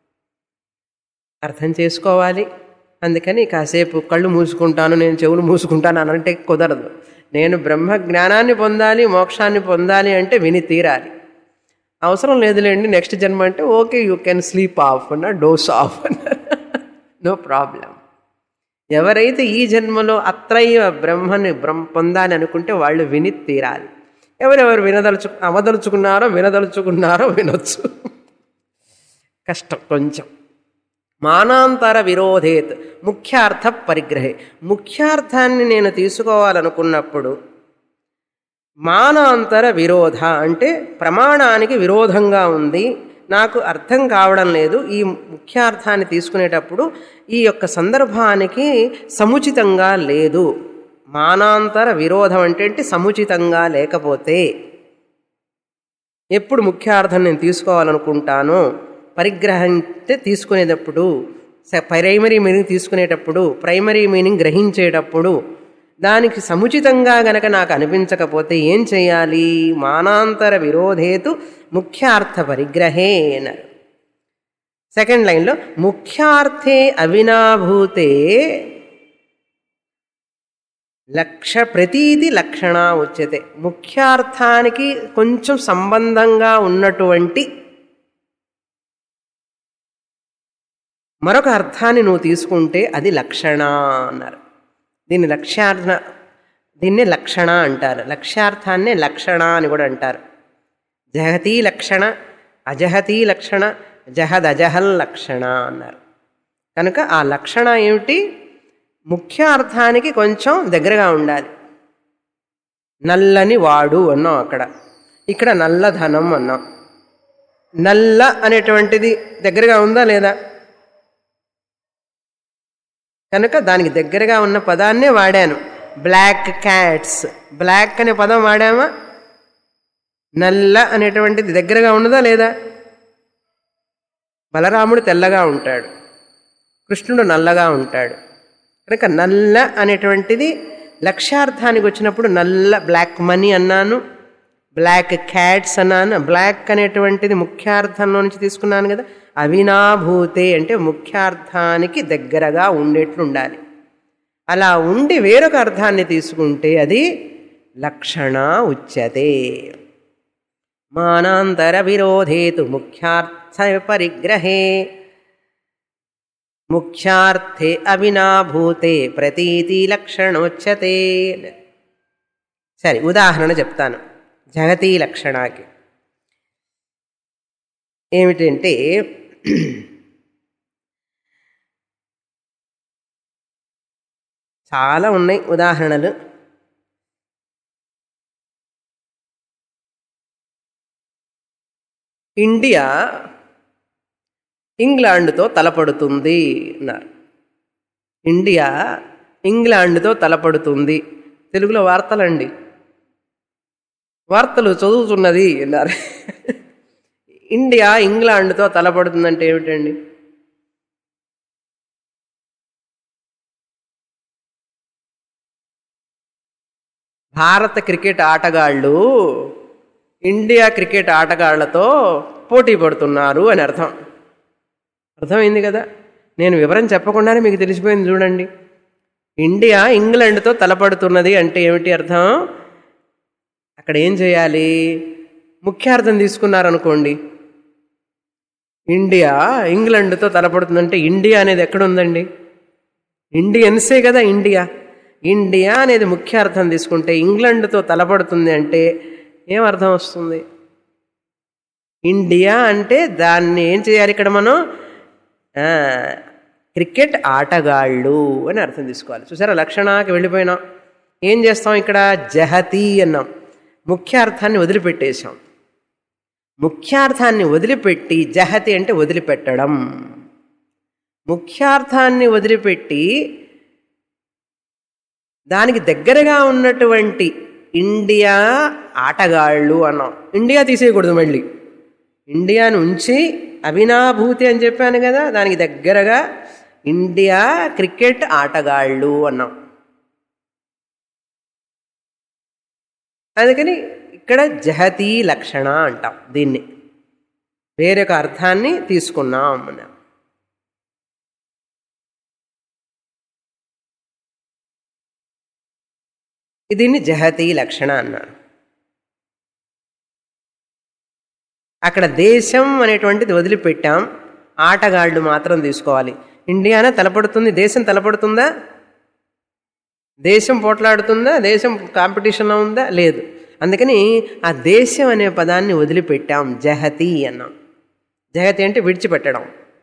అర్థం చేసుకోవాలి అందుకని కాసేపు కళ్ళు మూసుకుంటాను నేను చెవులు మూసుకుంటాను అని అంటే కుదరదు నేను బ్రహ్మ జ్ఞానాన్ని పొందాలి మోక్షాన్ని పొందాలి అంటే విని తీరాలి అవసరం లేదులేండి నెక్స్ట్ జన్మ అంటే okay you can sleep off అన్న డోస్ ఆఫ్ అన్నారు నో ప్రాబ్లం ఎవరైతే ఈ జన్మలో అత్రయ్య బ్రహ్మని బ్రహ్మ పొందాలి అనుకుంటే వాళ్ళు విని తీరాలి ఎవరెవరు వినదలుచు అవదలుచుకున్నారో వినదలుచుకున్నారో వినొచ్చు కష్టం కొంచెం మానాంతర విరోధేత్ ముఖ్యార్థ పరిగ్రహే ముఖ్యార్థాన్ని నేను తీసుకోవాలనుకున్నప్పుడు మానాంతర విరోధ అంటే ప్రమాణానికి విరోధంగా ఉంది నాకు అర్థం కావడం లేదు ఈ ముఖ్యార్థాన్ని తీసుకునేటప్పుడు ఈ యొక్క సందర్భానికి సముచితంగా లేదు మానాంతర విరోధం అంటే ఏంటి సముచితంగా లేకపోతే ఎప్పుడు ముఖ్యార్థం నేను తీసుకోవాలనుకుంటానో పరిగ్రహించే తీసుకునేటప్పుడు ప్రైమరీ మీనింగ్ తీసుకునేటప్పుడు ప్రైమరీ మీనింగ్ గ్రహించేటప్పుడు దానికి సముచితంగా గనక నాకు అనిపించకపోతే ఏం చేయాలి మానాంతర విరోధేతు ముఖ్యార్థ పరిగ్రహే అన్నారు సెకండ్ లైన్లో ముఖ్యార్థే అవినాభూతే లక్ష ప్రతీతి లక్షణ ఉచ్యతే ముఖ్యార్థానికి కొంచెం సంబంధంగా ఉన్నటువంటి మరొక అర్థాన్ని నువ్వు తీసుకుంటే అది లక్షణ అన్నారు దీన్ని లక్ష్యార్థ దీన్నే లక్షణ అంటారు లక్ష్యార్థాన్నే లక్షణ అని కూడా అంటారు జహతీ లక్షణ అజహతీ లక్షణ జహద్ అజహల్ లక్షణ అన్నారు కనుక ఆ లక్షణ ఏమిటి ముఖ్య అర్థానికి కొంచెం దగ్గరగా ఉండాలి నల్లని వాడు అన్నాం అక్కడ ఇక్కడ నల్లధనం అన్నాం నల్ల అనేటువంటిది దగ్గరగా ఉందా లేదా కనుక దానికి దగ్గరగా ఉన్న పదాన్నే వాడాను బ్లాక్ క్యాట్స్ బ్లాక్ అనే పదం వాడామా నల్ల అనేటువంటిది దగ్గరగా ఉన్నదా లేదా బలరాముడు తెల్లగా ఉంటాడు కృష్ణుడు నల్లగా ఉంటాడు కనుక నల్ల అనేటువంటిది లక్ష్యార్థానికి వచ్చినప్పుడు నల్ల బ్లాక్ మనీ అన్నాను బ్లాక్ క్యాట్స్ అన్నాను బ్లాక్ అనేటువంటిది ముఖ్యార్థంలో నుంచి తీసుకున్నాను కదా అవినాభూతే అంటే ముఖ్యార్థానికి దగ్గరగా ఉండేట్లు ఉండాలి అలా ఉండి వేరొక అర్థాన్ని తీసుకుంటే అది లక్షణ ఉచ్యతే మానాంతర విరోధేతు ముఖ్యార్థ పరిగ్రహే ముఖ్యార్థే అవినాభూతే ప్రతీతి లక్షణోచ్యతే సరే ఉదాహరణ చెప్తాను జగతీ లక్షణాకి ఏమిటంటే చాలా ఉన్నాయి ఉదాహరణలు ఇండియా ఇంగ్లాండ్తో తలపడుతుంది అన్నారు ఇండియా ఇంగ్లాండ్తో తలపడుతుంది తెలుగులో వార్తలండి వార్తలు చదువుతున్నది అన్నారు ఇండియా ఇంగ్లాండ్తో తలపడుతుందంటే ఏమిటండి భారత క్రికెట్ ఆటగాళ్ళు ఇండియా క్రికెట్ ఆటగాళ్లతో పోటీ పడుతున్నారు అని అర్థం అర్థమైంది కదా నేను వివరం చెప్పకుండానే మీకు తెలిసిపోయింది చూడండి ఇండియా ఇంగ్లాండ్తో తలపడుతున్నది అంటే ఏమిటి అర్థం అక్కడ ఏం చేయాలి ముఖ్యార్థం తీసుకున్నారనుకోండి ఇండియా ఇంగ్లాండ్తో తలపడుతుందంటే ఇండియా అనేది ఎక్కడుందండి ఇండియన్సే కదా ఇండియా ఇండియా అనేది ముఖ్యార్థం తీసుకుంటే ఇంగ్లాండ్తో తలపడుతుంది అంటే ఏం అర్థం వస్తుంది ఇండియా అంటే దాన్ని ఏం చేయాలి ఇక్కడ మనం ఆ, క్రికెట్ ఆటగాళ్ళు అని అర్థం తీసుకోవాలి చూసారా లక్షణాకి వెళ్ళిపోయినాం ఏం చేస్తాం ఇక్కడ జహతి అన్నాం ముఖ్యార్థాన్ని వదిలిపెట్టేశాం ముఖ్యార్థాన్ని వదిలిపెట్టి జహతి అంటే వదిలిపెట్టడం ముఖ్యార్థాన్ని వదిలిపెట్టి దానికి దగ్గరగా ఉన్నటువంటి ఇండియా ఆటగాళ్ళు అన్నాం ఇండియా తీసేయకూడదు మళ్ళీ ఇండియాను ఉంచి అవినాభూతి అని చెప్పాను కదా దానికి దగ్గరగా ఇండియా క్రికెట్ ఆటగాళ్ళు అన్నాం అందుకని ఇక్కడ జహతీ లక్షణ అంటాం దీన్ని వేరొక అర్థాన్ని తీసుకున్నాం అన్నాం దీన్ని జహతీ లక్షణ అన్నారు అక్కడ దేశం అనేటువంటిది వదిలిపెట్టాం ఆటగాళ్ళు మాత్రం తీసుకోవాలి ఇండియానే తలపడుతుంది దేశం తలపడుతుందా దేశం పోట్లాడుతుందా దేశం కాంపిటీషన్లో ఉందా లేదు అందుకని ఆ దేశం అనే పదాన్ని వదిలిపెట్టాం జహతి అన్నాం జహతి అంటే విడిచిపెట్టడం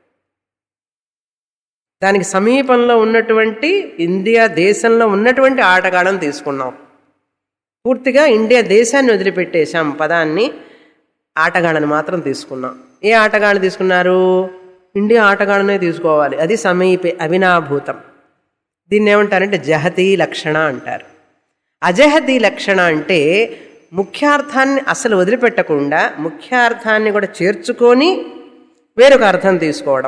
దానికి సమీపంలో ఉన్నటువంటి ఇండియా దేశంలో ఉన్నటువంటి ఆటగాళ్ళని తీసుకున్నాం పూర్తిగా ఇండియా దేశాన్ని వదిలిపెట్టేశాం పదాన్ని ఆటగాళ్ళని మాత్రం తీసుకున్నాం ఏ ఆటగాళ్ళు తీసుకున్నారు ఇండియా ఆటగాళ్ళనే తీసుకోవాలి అది సమీపే అవినాభూతం దీన్ని ఏమంటారంటే జహతీ లక్షణ అంటారు అజహతీ లక్షణ అంటే ముఖ్యార్థాన్ని అసలు వదిలిపెట్టకుండా ముఖ్యార్థాన్ని కూడా చేర్చుకొని వేరొక అర్థం తీసుకోవడం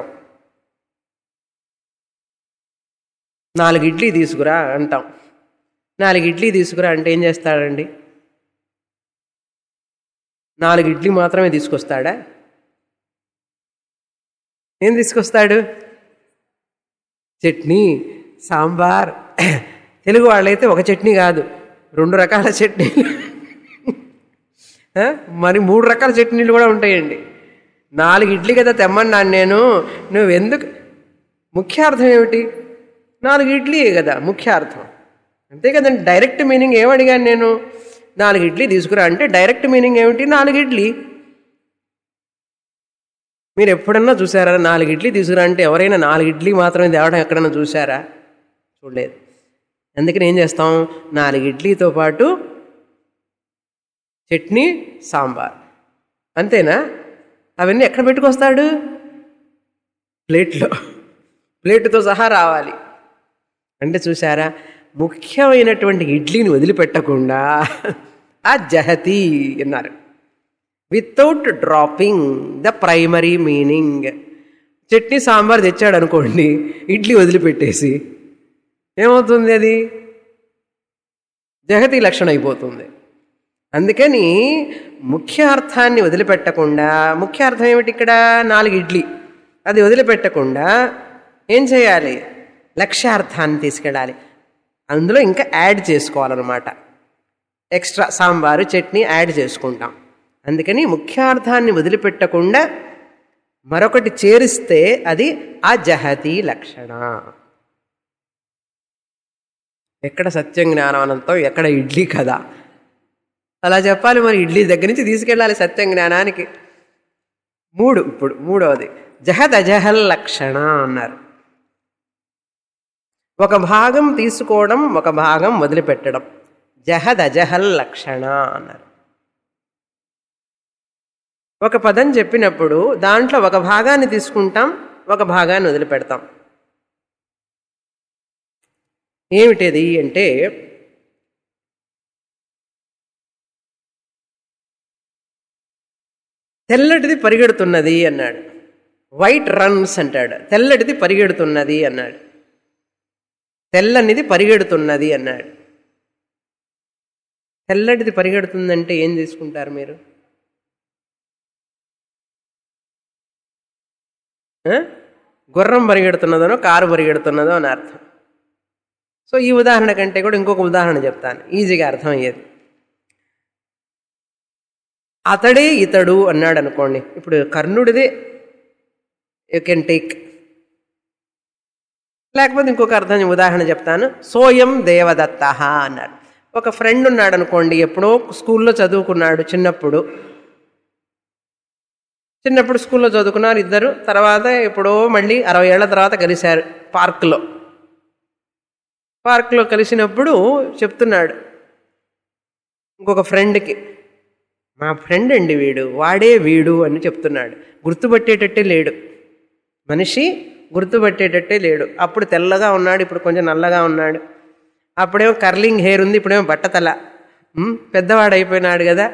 నాలుగు ఇడ్లీ తీసుకురా అంటాం నాలుగు ఇడ్లీ తీసుకురా అంటే ఏం చేస్తాడండి నాలుగు ఇడ్లీ మాత్రమే తీసుకొస్తాడా ఏం తీసుకొస్తాడు చట్నీ సాంబార్ తెలుగు వాళ్ళైతే ఒక చట్నీ కాదు రెండు రకాల చట్నీలు ఆ? మరి మూడు రకాల చట్నీలు కూడా ఉంటాయండి నాలుగు ఇడ్లీ కదా తెమ్మన్నాను నేను నువ్వు ఎందుకు ముఖ్యార్థం ఏమిటి నాలుగు ఇడ్లీయే కదా ముఖ్యార్థం అంతే కదండి డైరెక్ట్ మీనింగ్ ఏమడిగాను నేను నాలుగు ఇడ్లీ తీసుకురా అంటే డైరెక్ట్ మీనింగ్ ఏమిటి నాలుగు ఇడ్లీ మీరు ఎప్పుడన్నా చూసారా నాలుగు ఇడ్లీ తీసుకురా అంటే ఎవరైనా నాలుగు ఇడ్లీ మాత్రమే తేవడం ఎక్కడన్నా చూసారా చూడలేదు అందుకని ఏం చేస్తాం నాలుగు ఇడ్లీతో పాటు చట్నీ సాంబార్ అంతేనా అవన్నీ ఎక్కడ పెట్టుకొస్తాడు ప్లేట్లో ప్లేటుతో సహా రావాలి అంటే చూసారా ముఖ్యమైనటువంటి ఇడ్లీని వదిలిపెట్టకుండా ఆ జహతి అన్నారు without dropping the primary meaning chutney sambar తెచ్చాడు అనుకోండి ఇడ్లీ వదిలిపెట్టేసి ఏమవుతుంది అది జగతి లక్షణం అయిపోతుంది అందుకని ముఖ్య అర్థాన్ని వదిలిపెట్టకుండా ముఖ్య అర్థం ఏమిటి ఇక్కడ నాలుగు ఇడ్లీ అది వదిలిపెట్టకుండా ఏం చేయాలి లక్ష్యార్థాన్ని తీసుకెళ్ళాలి అందులో ఇంకా యాడ్ చేసుకోవాలన్నమాట ఎక్స్ట్రా సాంబారు చట్నీ యాడ్ చేసుకుంటాం అందుకని ముఖ్యార్థాన్ని వదిలిపెట్టకుండా మరొకటి చేరిస్తే అది అజహతి లక్షణ ఎక్కడ సత్యం జ్ఞానం అనంతం ఎక్కడ ఇడ్లీ కదా అలా చెప్పాలి మరి ఇడ్లీ దగ్గర నుంచి తీసుకెళ్ళాలి సత్యం జ్ఞానానికి మూడు ఇప్పుడు మూడవది జహద్ అజహల్ లక్షణ అన్నారు ఒక భాగం తీసుకోవడం ఒక భాగం వదిలిపెట్టడం జహద్ అజహల్ లక్షణ అన్నారు ఒక పదం చెప్పినప్పుడు దాంట్లో ఒక భాగాన్ని తీసుకుంటాం ఒక భాగాన్ని వదిలిపెడతాం ఏమిటిది అంటే తెల్లటిది పరిగెడుతున్నది అన్నాడు వైట్ రన్స్ అంటాడు తెల్లటిది పరిగెడుతున్నది అన్నాడు తెల్లనిది పరిగెడుతున్నది అన్నాడు తెల్లటిది పరిగెడుతుందంటే ఏం తీసుకుంటారు మీరు ఆ? గుర్రం పరిగెడుతున్నదనో కారు పరిగెడుతున్నదో అని అర్థం సో ఈ ఉదాహరణ కంటే కూడా ఇంకొక ఉదాహరణ చెప్తాను ఈజీగా అర్థమయ్యేది అతడే ఇతడు అన్నాడు అనుకోండి ఇప్పుడు కర్ణుడిదే యూ కెన్ టేక్ లేకపోతే ఇంకొక అర్థం ఉదాహరణ చెప్తాను సోయం దేవదత్త అన్నాడు ఒక ఫ్రెండ్ ఉన్నాడు అనుకోండి ఎప్పుడో స్కూల్లో చదువుకున్నాడు చిన్నప్పుడు చిన్నప్పుడు స్కూల్లో చదువుకున్నారు ఇద్దరు తర్వాత ఎప్పుడో మళ్ళీ అరవై ఏళ్ల తర్వాత కలిశారు పార్క్లో పార్క్లో కలిసినప్పుడు చెప్తున్నాడు ఇంకొక ఫ్రెండ్కి మా ఫ్రెండ్ అండి వీడు వాడే వీడు అని చెప్తున్నాడు గుర్తుపట్టేటట్టే లేడు మనిషి గుర్తుపట్టేటట్టే లేడు అప్పుడు తెల్లగా ఉన్నాడు ఇప్పుడు కొంచెం నల్లగా ఉన్నాడు అప్పుడేమో కర్లింగ్ హెయిర్ ఉంది ఇప్పుడేమో బట్టతల ఉమ్, పెద్దవాడు అయిపోయినాడు కదా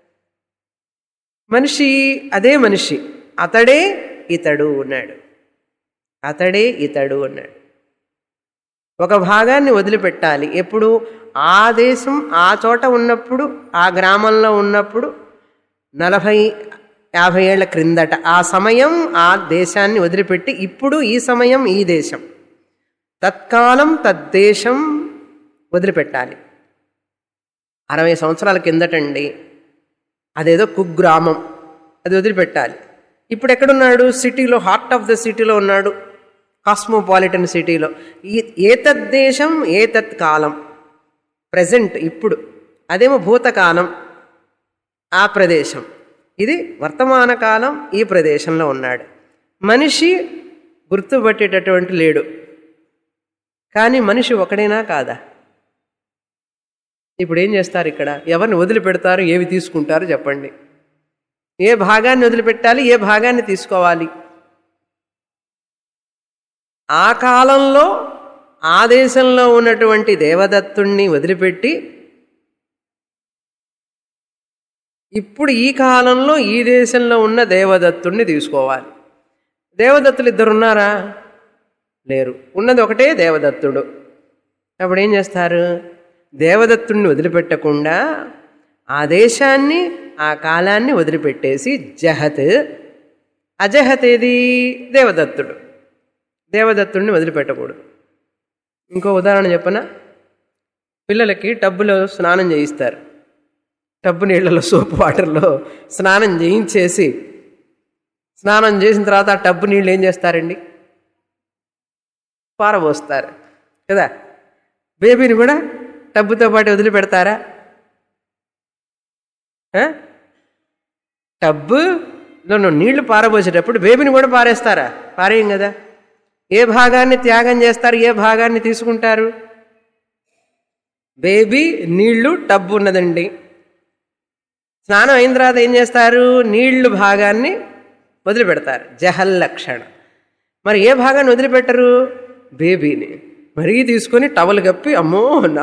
మనిషి అదే మనిషి అతడే ఇతడు ఉన్నాడు అతడే ఇతడు అన్నాడు ఒక భాగాన్ని వదిలిపెట్టాలి ఎప్పుడు ఆ దేశం ఆ చోట ఉన్నప్పుడు ఆ గ్రామంలో ఉన్నప్పుడు నలభై యాభై ఏళ్ల క్రిందట ఆ సమయం ఆ దేశాన్ని వదిలిపెట్టి ఇప్పుడు ఈ సమయం ఈ దేశం తత్కాలం తద్దేశం వదిలిపెట్టాలి అరవై సంవత్సరాల కిందటండి అదేదో కుగ్రామం అది వదిలిపెట్టాలి ఇప్పుడు ఎక్కడున్నాడు సిటీలో హార్ట్ ఆఫ్ ద సిటీలో ఉన్నాడు కాస్మోపాలిటన్ సిటీలో ఈ ఏతద్దేశం ఏతత్ కాలం ప్రజెంట్ ఇప్పుడు అదేమో భూతకాలం ఆ ప్రదేశం ఇది వర్తమాన కాలం ఈ ప్రదేశంలో ఉన్నాడు మనిషి గుర్తుపట్టేటటువంటి లేడు కానీ మనిషి ఒకడేనా కాదా ఇప్పుడు ఏం చేస్తారు ఇక్కడ ఎవరిని వదిలిపెడతారు ఏవి తీసుకుంటారు చెప్పండి ఏ భాగాన్ని వదిలిపెట్టాలి ఏ భాగాన్ని తీసుకోవాలి ఆ కాలంలో ఆ దేశంలో ఉన్నటువంటి దేవదత్తుణ్ణి వదిలిపెట్టి ఇప్పుడు ఈ కాలంలో ఈ దేశంలో ఉన్న దేవదత్తుణ్ణి తీసుకోవాలి దేవదత్తులు ఇద్దరు ఉన్నారా లేరు ఉన్నది ఒకటే దేవదత్తుడు అప్పుడు ఏం చేస్తారు దేవదత్తుణ్ణి వదిలిపెట్టకుండా ఆ దేశాన్ని ఆ కాలాన్ని వదిలిపెట్టేసి జహత్ అజహత్ ఏది దేవదత్తుడు దేవదత్తుడిని వదిలిపెట్టకూడదు ఇంకో ఉదాహరణ చెప్పనా పిల్లలకి టబ్బులో స్నానం చేయిస్తారు టబ్బు నీళ్ళలో సోప్ వాటర్లో స్నానం చేయించేసి స్నానం చేసిన తర్వాత ఆ టబ్బు నీళ్ళు ఏం చేస్తారండి పారబోస్తారు కదా బేబీని కూడా టబ్బుతో పాటు వదిలిపెడతారా ఆ? టబ్బులో నీళ్లు పారబోసేటప్పుడు బేబీని కూడా పారేస్తారా పారేయం కదా ఏ భాగాన్ని త్యాగం చేస్తారు ఏ భాగాన్ని తీసుకుంటారు బేబీ నీళ్లు టబ్బు ఉన్నదండి స్నానం అయిన తర్వాత ఏం చేస్తారు నీళ్లు భాగాన్ని వదిలిపెడతారు జహల్ లక్షణ మరి ఏ భాగాన్ని వదిలిపెట్టరు బేబీని మరీ తీసుకొని టవల్ కప్పి అమ్మో నా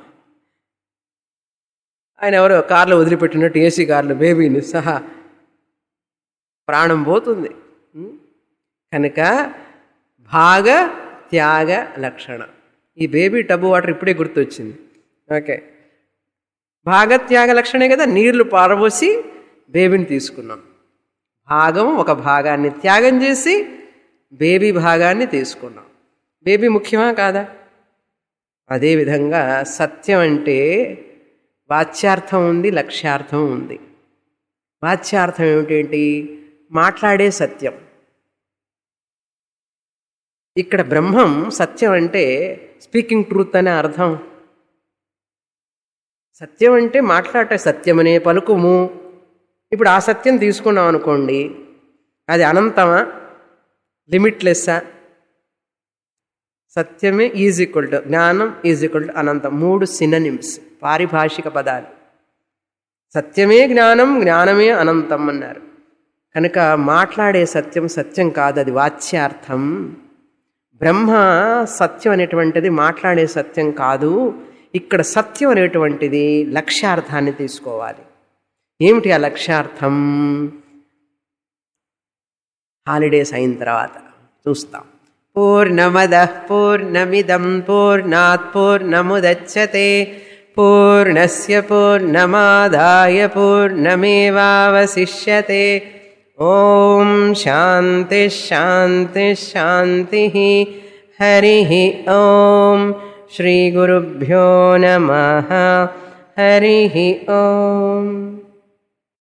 ఆయన ఎవరో కార్లో వదిలిపెట్టినట్టు ఏసీ కార్లో బేబీని సహా ప్రాణం పోతుంది ఉం? కనుక భాగ త్యాగ లక్షణ ఈ బేబీ టబ్బు వాటర్ ఇప్పుడే గుర్తొచ్చింది ఓకే భాగత్యాగ లక్షణే కదా నీళ్లు పారబోసి బేబీని తీసుకున్నాం భాగం ఒక భాగాన్ని త్యాగం చేసి బేబీ భాగాన్ని తీసుకున్నాం బేబీ ముఖ్యమా కాదా అదేవిధంగా సత్యం అంటే వాచ్యార్థం ఉంది లక్ష్యార్థం ఉంది వాచ్యార్థం ఏమిటేంటి మాట్లాడే సత్యం ఇక్కడ బ్రహ్మం సత్యం అంటే స్పీకింగ్ ట్రూత్ అనే అర్థం సత్యం అంటే మాట్లాడే సత్యమనే పలుకుము ఇప్పుడు ఆ సత్యం తీసుకున్నాం అనుకోండి అది అనంతమా లిమిట్లెస్సా సత్యమే ఈజ్ ఈక్వల్ టు జ్ఞానం ఈజ్ ఈక్వల్ టు అనంతం మూడు సిననిమ్స్ పారిభాషిక పదాలు సత్యమే జ్ఞానం జ్ఞానమే అనంతం అన్నారు కనుక మాట్లాడే సత్యం సత్యం కాదు అది వాచ్యార్థం బ్రహ్మ సత్యం అనేటువంటిది మాట్లాడే సత్యం కాదు ఇక్కడ సత్యం అనేటువంటిది లక్ష్యార్థాన్ని తీసుకోవాలి ఏమిటి ఆ లక్ష్యార్థం హాలిడేస్ అయిన తర్వాత చూస్తాం పూర్ణమద పూర్ణమిదం పూర్ణాత్ పూర్ణముదచ్చతే పూర్ణస్య పూర్ణమాదాయ పూర్ణమేవావశిష్యతే ఓం శాంతి శాంతి శాంతి హరి ఓం శ్రీ గురుభ్యో నమ హరి ఓం